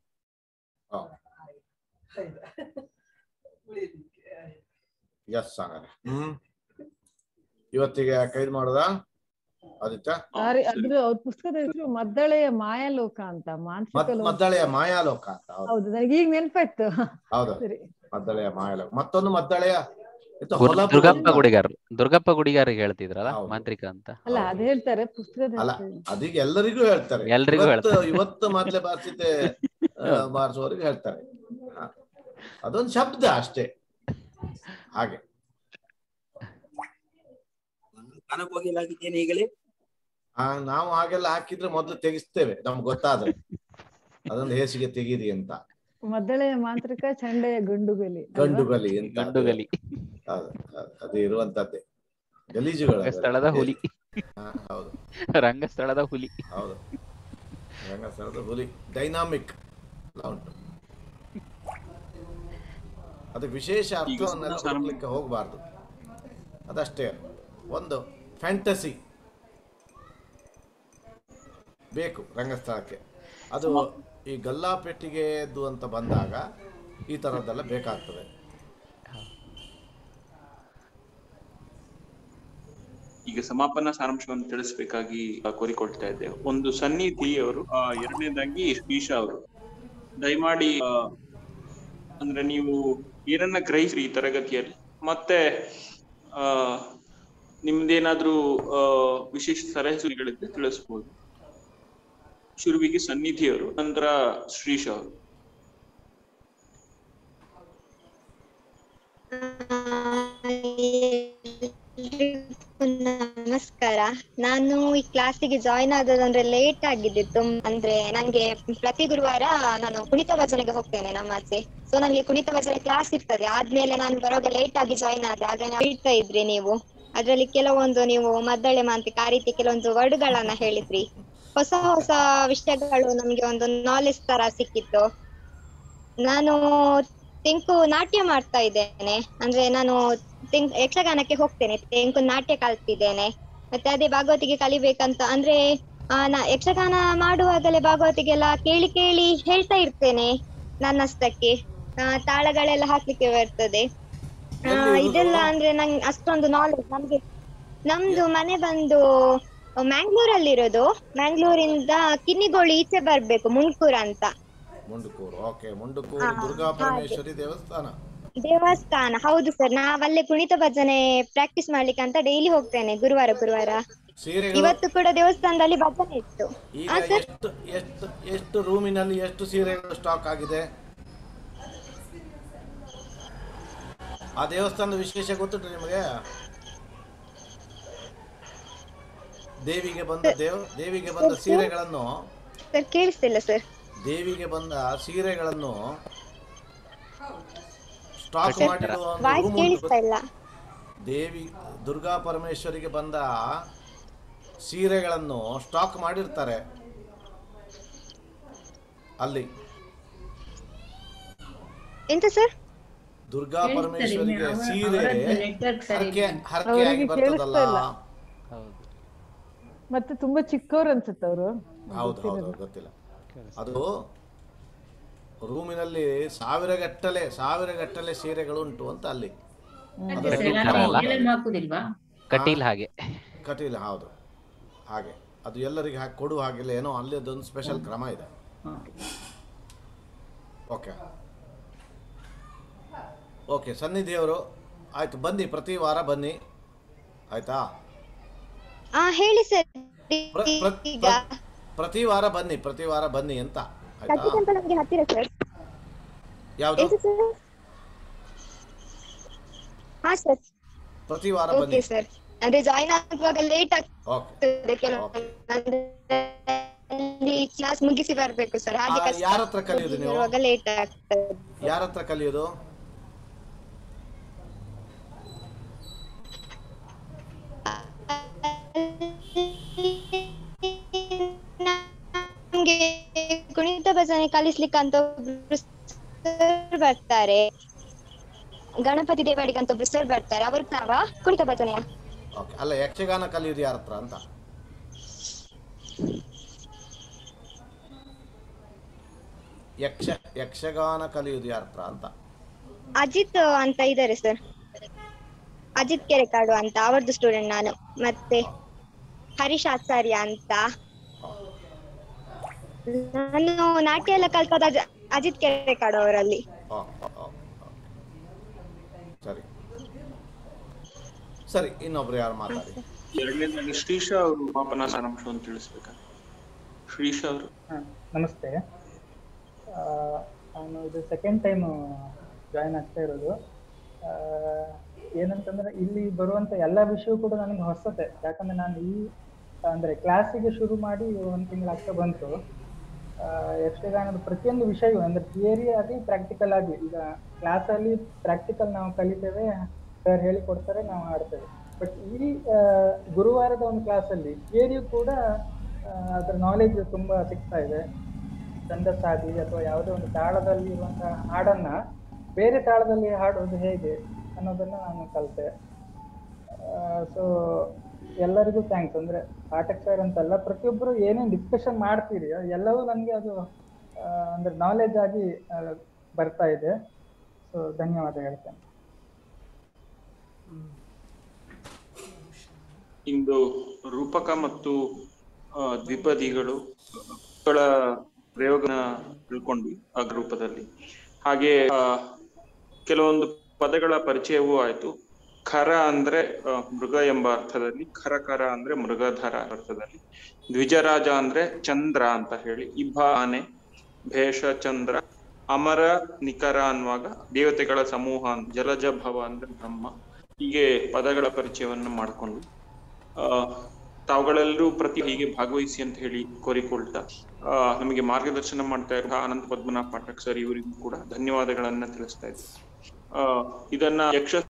ಎಸ್ ಹಂಗಾರೆ ಹ್ಮ್ ಇವತ್ತಿಗೆ ಕೈದು ಮಾಡೋದಾ ಆದಿತ್ಯ ಸಾರಿ ಅದ್ರ ಅವ್ರ ಪುಸ್ತಕದ ಹೆಸರು ಮದ್ದಳೆಯ ಮಾಯಾಲೋಕ ಅಂತ ಮಾನಸಿಕ ಮತ್ ಲೋಕ ಮದ್ದಳೆಯ ಮಾಯಾಲೋಕ ಅಂತ ಹೌದು ಹೌದು ನನಗೆ ಈಗ ನೆನ್ಪಾಯ್ತು ಹೌದು ಸರಿ ಮದ್ದಳೆಯ ಮಾಯಾಲೋಕ ಮತ್ತೊಂದು ಮದ್ದಳೆಯ ಇದು ಗುರ್- ಹೊಲಪು ದುರ್ಗಪ್ಪ ಅಂತ. ಗುಡಿಗಾರ್ ದುರ್ಗಪ್ಪ ಗುಡಿಗಾರಿಗೆ ಹೇಳ್ತಿದ್ರಲ್ಲ ಮಾಂತ್ರಿಕ ಅಂತ ಅಲ್ಲ ಅದ್ ಹೇಳ್ತಾರೆ ಪುಸ್ತಕದ ಅಲ್ಲ ಹೆಸರು ಅದೀಗ ಎಲ್ಲರಿಗೂ ಹೇಳ್ತಾರೆ ಎಲ್ರಿಗೂ ಇವತ್ತು ಹೇಳ್ತಾರೆ. ಇವತ್ತು ಮೊದ್ಲೇ ಬಾರಿಸಿದ್ದೆ ಬಾರಿಸುವವರಿಗೆ ಹೇಳ್ತಾರೆ ಹ. ಅದೊಂದು ಶಬ್ದ ಅಷ್ಟೇ ಹಾಗೆ ಕನಕ ಹೋಗಿಲಾಗಿದ್ದೇನೆ ಈಗಲೇ ಆ, ನಾವು ಹಾಗೆಲ್ಲ ಹಾಕಿದ್ರೆ ಮೊದ್ಲು ತೆಗಿಸ್ತೇವೆ ನಮ್ಗೆ ಗೊತ್ತಾದ್ರೆ ಅದೊಂದು ಹೇಸಿಗೆ ತೆಗೀರಿ ಅಂತ ಮದ್ದಳೆಯ ಮಾಂತ್ರಿಕ ಚಂಡೆಯ ಗಂಡುಗಲಿ ಅಲ್ವಾ? ಗಂಡುಗಲಿ ಅಂತ ಅದು- ಗಂಡುಗಲಿ ಹೌದು, ಹೌದು. ಅದು ಇರುವಂತದ್ದೇ ಗಲೀಜುಗಳು ಅವೆಲ್ಲ. ರಂಗಸ್ಥಳದ ಹುಲಿ ಹಾ, ಹೌದು ರಂಗಸ್ಥಳದ ಹುಲಿ ಹೌದು ರಂಗಸ್ಥಳದ ಹುಲಿ ಡೈನಾಮಿಕ್ ಎಲ್ಲ ಉಂಟು ಅದಕ್ಕೆ ವಿಶೇಷ ಅರ್ಥವನ್ನೆಲ್ಲ ಹುಡುಕ್ಲಿಕ್ಕೆ ಹೋಗಬಾರ್ದು ಅದಷ್ಟೇ ಒಂದು ಫ್ಯಾಂಟಸಿ ಬೇಕು ರಂಗಸ್ಥಳಕ್ಕೆ ಅದು ಈ ಗಲ್ಲಾಪೆಟ್ಟಿಗೆದು ಅಂತ ಬಂದಾಗ ಈ ಥರದ್ದೆಲ್ಲ ಬೇಕಾಗ್ತದೆ ಈಗ ಸಮಾಪನ ಸಾರಾಂಶವನ್ನು ತಿಳಿಸ್ಬೇಕಾಗಿ ಆ, ಕೋರಿಕೊಳ್ತಾ ಇದ್ದೇವೆ ಒಂದು ಸನ್ನಿಧಿ ಅವರು ಆ, ಎರಡನೇದಾಗಿ ಶ್ರೀಶ ಅವರು ದಯಮಾಡಿ ಆ, ಅಂದ್ರೆ ನೀವು ಏನನ್ನ ಗ್ರಹಿಸ್ರಿ ಈ ತರಗತಿಯಲ್ಲಿ ಮತ್ತೆ ಆ ನಿಮ್ದೇನಾದ್ರೂ ಆ ವಿಶೇಷ ಸಲಹೆಗಳಿದ್ರೆ ತಿಳಿಸ್ಬೋದು ಶುರುವಿಗೆ ಸನ್ನಿಧಿ ಅವರು ನಂತರ ಶ್ರೀಶ ಅವರು ನಮಸ್ಕಾರ ನಮಸ್ಕಾರ ನಾನು ಈ ಕ್ಲಾಸಿಗೆ ಜಾಯಿನ್ ಆದದಂದ್ರೆ ಲೇಟ್ ಆಗಿದ್ದು ತುಂ ಅಂದ್ರೆ ನಂಗೆ ಪ್ರತಿ ಗುರುವಾರ ನಾನು ಕುಣಿತ ಭಜನೆಗೆ ಹೋಗ್ತೇನೆ ನಮ್ಮ ಆಚೆ ಸೊ ನನಗೆ ಕುಣಿತ ಭಜನೆ ಕ್ಲಾಸ್ ಇರ್ತದೆ ಆದ್ಮೇಲೆ ನಾನು ಬರುವಾಗ ಲೇಟ್ ಆಗಿ ಜಾಯಿನ್ ಆದೆ ಆದ್ರೆ ನೀವು ಹೇಳ್ತಾ ಇದ್ರಿ ನೀವು ಅದ್ರಲ್ಲಿ ಕೆಲವೊಂದು ನೀವು ಮದ್ದಳೆ ಮಾಂತ್ರಿಕ ಆ ರೀತಿ ಕೆಲವೊಂದು ವರ್ಡ್ಗಳನ್ನ ಹೇಳಿದ್ರಿ ಹೊಸ ಹೊಸ ವಿಷಯಗಳು ನಮ್ಗೆ ಒಂದು ನಾಲೆಜ್ ತರ ಸಿಕ್ಕಿತ್ತು ನಾನು ತೆಂಕು ನಾಟ್ಯ ಮಾಡ್ತಾ ಇದ್ದೇನೆ ಅಂದ್ರೆ ನಾನು ತೆಂಕ್ ಯಕ್ಷಗಾನಕ್ಕೆ ಹೋಗ್ತೇನೆ ತೆಂಕು ನಾಟ್ಯ ಕಲ್ತಿದ್ದೇನೆ ಮತ್ತೆ ಅದೇ ಭಾಗವತಿಗೆ ಕಲಿಬೇಕಂತ ಅಂದ್ರೆ ಆ ನಾ ಯಕ್ಷಗಾನ ಮಾಡುವಾಗಲೇ ಭಾಗವತಿಗೆಲ್ಲ ಕೇಳಿ ಕೇಳಿ ಹೇಳ್ತಾ ಇರ್ತೇನೆ ನನ್ನಷ್ಟಕ್ಕೆ ಆ, ತಾಳಗಳೆಲ್ಲ ಹಾಕ್ಲಿಕ್ಕೆ ಬರ್ತದೆ ಆ, ಇದೆಲ್ಲ ಅಂದ್ರೆ ನಂಗೆ ಅಷ್ಟೊಂದು ನಾಲೆಜ್ ನಮ್ಗೆ ನಮ್ದು ಮನೆ ಬಂದು ಮ್ಯಾಂಗ್ಳೂರಲ್ಲಿರೋದು ಮ್ಯಾಂಗ್ಳೂರಿಂದ ಕಿನ್ನಿಗೋಳಿ ಈಚೆ ಬರ್ಬೇಕು ಮುಣ್ಕೂರ್ ಅಂತ ಮುಂಡುಕೂರು ಓಕೆ ಮುಂಡುಕೂರು ಹಾ, ದುರ್ಗಾ ಹಾಗೆ. ಪರಮೇಶ್ವರಿ ದೇವಸ್ಥಾನ ದೇವಸ್ಥಾನ ಹೌದು ಸರ್ ನಾವಲ್ಲೇ ಕುಣಿತ ಭಜನೆ ಪ್ರಾಕ್ಟೀಸ್ ಮಾಡ್ಲಿಕ್ಕೆ ಅಂತ ಡೈಲಿ ಹೋಗ್ತೇನೆ ಗುರುವಾರ ಗುರುವಾರ ಸೀರೆಗಳು ಇವತ್ತು ಕೂಡ ದೇವಸ್ಥಾನದಲ್ಲಿ ಭಜನೆ ಇತ್ತು ಈಗ ಹಾ ಸರ್ ಎಷ್ಟು ಎಷ್ಟು ಎಷ್ಟು ರೂಮಿನಲ್ಲಿ ಎಷ್ಟು ಸೀರೆಗಳು ಸ್ಟಾಕ್ ಆಗಿದೆ ಆ ದೇವಸ್ಥಾನದ ವಿಶೇಷ ಗೊತ್ತುಂಟು ನಿಮಗೆ ದೇವಿಗೆ ಬಂದ ದೇವ ದೇವಿಗೆ ಬಂದ ಸೀರೆಗಳನ್ನು ಸರ್ ಕೇಳಿಸ್ತಿಲ್ಲ ಸರ್ ದೇವಿಗೆ ಬಂದ ಸೀರೆಗಳನ್ನು ಸ್ಟಾಕ್ ಸರ್, ಮಾಡಿಡುವ ಒಂದು ವಾಯ್ಸ್ ರೂಮ್ ಉಂಟು ಕೇಳಿಸ್ತಾ ಇಲ್ಲ ದೇವಿ ದುರ್ಗಾ ಪರಮೇಶ್ವರಿಗೆ ಬಂದ ಸೀರೆಗಳನ್ನು ಸ್ಟಾಕ್ ಮಾಡಿರ್ತಾರೆ ಅಲ್ಲಿ ಎಂತ ಸರ್ ದುರ್ಗಾ ಕೇಳಿಸ್ತದೆ, ಪರಮೇಶ್ವರಿಗೆ ಅವರ- ಸೀರೆ ಅವರದ್ದು network ಸರಿ ಹರಕೆ ಇಲ್ಲ. ಹರಕೆಯಾಗಿ ಅವರಿಗೆ ಬರ್ತದಲ್ಲ ಕೇಳಿಸ್ತಾ ಇಲ್ಲ. ಮತ್ತೆ ತುಂಬಾ ಚಿಕ್ಕವ್ರು ಅನ್ಸುತ್ತೆ ಅವರು ಹೌದು ಹೌದು ಹೌದು, ಗೊತ್ತಿಲ್ಲ ಅದು ರೂಮಿನಲ್ಲಿ ಸಾವಿರ ಗಟ್ಟಲೆ ಸಾವಿರ ಗಟ್ಟಲೆ ಸೀರೆಗಳು ಉಂಟು ಅಂತ ಅಲ್ಲಿ ಮತ್ತೆ ಅದರ ಸರ್, ಕ್ರಮ ಅಲ್ಲಿ ಉಂಟು. ಎಲ್ಲೆಲ್ಲ ಹಾಕುದಿಲ್ವಾ ಕಟೀಲ್ ಹಾಗೆ ಕಟೀಲ್ ಹೌದು ಹಾಗೆ ಅದು ಎಲ್ಲರಿಗೆ ಹಾಕಿ ಕೊಡುವ ಹಾಗಿಲ್ಲ ಏನೋ ಅಲ್ಲಿ ಅದೊಂದು ಸ್ಪೆಷಲ್ ಕ್ರಮ ಇದೆ ಓಕೆ ಓಕೆ ಸನ್ನಿಧಿಯವರು ಆಯ್ತು ಬನ್ನಿ ಪ್ರತಿ ವಾರ ಬನ್ನಿ ಆಯ್ತಾ ಆ ಹೇಳಿ ಸರ್ ಪ್ರ- ಪ್ರ- ಈಗ ಪ್ರ- ಪ್ರತಿ ವಾರ ಬನ್ನಿ ಪ್ರತಿ ವಾರ ಬನ್ನಿ ಅಂತ ಆಯ್ತಾ ಕಟ್ಟಿ ಟೆಂಪಲ್ ನಮ್ಗೆ ಹತ್ತಿರ ಸರ್ ಯಾವುದು ಎಂತ ಸರ್ ಹಾ ಸರ್ ಪ್ರತಿ ವಾರ ಓಕೆ ಬನ್ನಿ ಸರ್ ಅಂದ್ರೆ ಜಾಯಿನ್ ಆಗುವಾಗ ಲೇಟ್ ಓಕೆ ಆಗ್ತದೆ ಕೆಲವು ಕ್ಲಾಸ್ ಮುಗಿಸಿ ಬರ್ಬೇಕು ಸರ್ ಹಾಗೆ ಆ, ಕಷ್ಟ ಯಾರ ಹತ್ರ ಕಲಿಯೋದು ನೀವು? ಬರುವಾಗ ಲೇಟ್ ಆಗ್ತದೆ ಯಾರ ಹತ್ರ ಕಲಿಯೋದು ನಮ್ಗೆ ಕುಣಿತ ಭಜನೆ ಕಲಿಸ್ಲಿಕ್ಕೆ ಅಂತ ಒಬ್ರು ಸರ್ ಬರ್ತಾರೆ ಗಣಪತಿ ದೇವಾಡಿಗೆ ಅಂತ ಒಬ್ರು ಸರ್ ಬರ್ತಾರೆ ಅವರು ತಾವ ಕುಣಿತ ಭಜನೆಯ ಓಕೆ ಅಲ್ಲ ಯಕ್ಷಗಾನ ಕಲಿಯೋದು ಯಾರ ಹತ್ರ ಅಂತ ಯಕ್ಷ ಯಕ್ಷಗಾನ ಕಲಿಯೋದು ಯಾರ ಹತ್ರ ಅಂತ ಅಜಿತ್ ಅಂತ ಇದ್ದಾರೆ ಸರ್ ಅಜಿತ್ ಕೆರೆಕಾಡು ಅಂತ ಅವರದ್ದು ಸ್ಟೂಡೆಂಟ್ ನಾನು ಮತ್ತೆ ಹರೀಶ್ ಆಚಾರ್ಯ ಅಂತ ನಾನು ನಾಟ್ಯ ಎಲ್ಲ ಕಲ್ತದ ಅಜ- ಅಜಿತ್ ಕೆರೆಕಾಡು ಅವರಲ್ಲಿ ಓಕೆ ಓಕೆ ಸರಿ ಸರಿ ಇನ್ನೊಬ್ರು ಯಾರು ಮಾತಾಡಿ ಎರಡನೇದಾಗಿ ಶ್ರೀಶ ಅವರು ಪಾಪನ ಸಾರಾಂಶವನ್ನು ತಿಳಿಸ್ಬೇಕಾ ಶ್ರೀಶ ಅವರು ಹಾ, ನಮಸ್ತೆ ಆ, ನಾನು ಇದು ಸೆಕೆಂಡ್ ಟೈಮ್ ಜಾಯಿನ್ ಆಗ್ತಾ ಇರೋದು ಆ, ಏನಂತಂದ್ರೆ ಇಲ್ಲಿ ಬರುವಂತ ಎಲ್ಲ ವಿಷಯ ಕೂಡ ನನಗೆ ಹೊಸತೆ ಯಾಕಂದ್ರೆ ನಾನು ಈ ಅಂದ್ರೆ ಕ್ಲಾಸಿಗೆ ಶುರು ಮಾಡಿ ಒಂದು ತಿಂಗಳಾಗ್ತಾ ಬಂತು ಆ, ಯಕ್ಷಗಾನದ ಪ್ರತಿಯೊಂದು ವಿಷಯವೂ ಅಂದ್ರೆ ಥಿಯರಿ ಆಗಿ ಪ್ರಾಕ್ಟಿಕಲ್ ಆಗಿ ಈಗ ಕ್ಲಾಸಲ್ಲಿ ಪ್ರಾಕ್ಟಿಕಲ್ ನಾವು ಕಲಿತೇವೆ ಸರ್ ಹೇಳಿ ಕೊಡ್ತಾರೆ ನಾವು ಆಡ್ತೇವೆ ಬಟ್ ಈ ಆ, ಗುರುವಾರದ ಒಂದು ಕ್ಲಾಸಲ್ಲಿ ಥಿಯರಿಯು ಕೂಡ ಆ, ಅದ್ರ ನಾಲೆಜ್ ತುಂಬಾ ಸಿಗ್ತಾ ಇದೆ ಛಂದಸ್ಸಾಗಲಿ ಅಥವಾ ಯಾವುದೇ ಒಂದು ತಾಳದಲ್ಲಿ ಇರುವಂತಹ ಹಾಡನ್ನ ಬೇರೆ ತಾಳದಲ್ಲಿ ಹಾಡೋದು ಹೇಗೆ ಅನ್ನೋದನ್ನ ನಾನು ಕಲಿತೆ ಸೊ ಎಲ್ಲರಿಗೂ ಥ್ಯಾಂಕ್ಸ್ ಅಂದ್ರೆ ಪಾಠಕ್ ಸರ್ ಅಂತಲ್ಲ ಪ್ರತಿಯೊಬ್ಬರು ಏನೇನ್ ಡಿಸ್ಕಷನ್ ಮಾಡ್ತೀರಿ ಎಲ್ಲವೂ ನನಗೆ ಅದು ಆ, ಅಂದ್ರೆ ನಾಲೆಜ್ ಆಗಿ ಆ, ಬರ್ತಾ ಇದೆ ಸೊ ಧನ್ಯವಾದ ಹೇಳ್ತೇನೆ ಇಂದು ರೂಪಕ ಮತ್ತು ಆ, ದ್ವಿಪದಿಗಳು ಗಳ ಪ್ರಯೋಗನ ತಿಳ್ಕೊಂಡ್ವಿ ಆ ರೂಪದಲ್ಲಿ ಹಾಗೆ ಆ, ಕೆಲವೊಂದು ಪದಗಳ ಪರಿಚಯವೂ ಆಯ್ತು ಖರ ಅಂದ್ರೆ ಆ, ಮೃಗ ಎಂಬ ಅರ್ಥದಲ್ಲಿ ಖರಕರ ಅಂದ್ರೆ ಮೃಗಧರ ಅರ್ಥದಲ್ಲಿ ದ್ವಿಜರಾಜ ಅಂದ್ರೆ ಚಂದ್ರ ಅಂತ ಹೇಳಿ ಇಬ್ಬ ಆನೆ ಭೇಷ ಚಂದ್ರ ಅಮರ ನಿಕರ ಅನ್ನುವಾಗ ದೇವತೆಗಳ ಸಮೂಹ ಅಂತ ಜಲಜ ಭವ ಅಂದ್ರೆ ಬ್ರಹ್ಮ ಹೀಗೆ ಪದಗಳ ಪರಿಚಯವನ್ನು ಮಾಡ್ಕೊಂಡ್ವಿ ಆ ತಾವುಗಳೆಲ್ಲರೂ ಪ್ರತಿ ಹೀಗೆ ಭಾಗವಹಿಸಿ ಅಂತ ಹೇಳಿ ಕೋರಿಕೊಳ್ತಾ ಆ ನಮಗೆ ಮಾರ್ಗದರ್ಶನ ಮಾಡ್ತಾ ಇರುವ ಅನಂತ ಪದ್ಮನಾಭ ಪಾಠಕ್ ಸರ್ ಇವರಿಗೂ ಕೂಡ ಧನ್ಯವಾದಗಳನ್ನ ತಿಳಿಸ್ತಾ ಇದ್ದೀನಿ ಆ ಇದನ್ನ ಯಕ್ಷ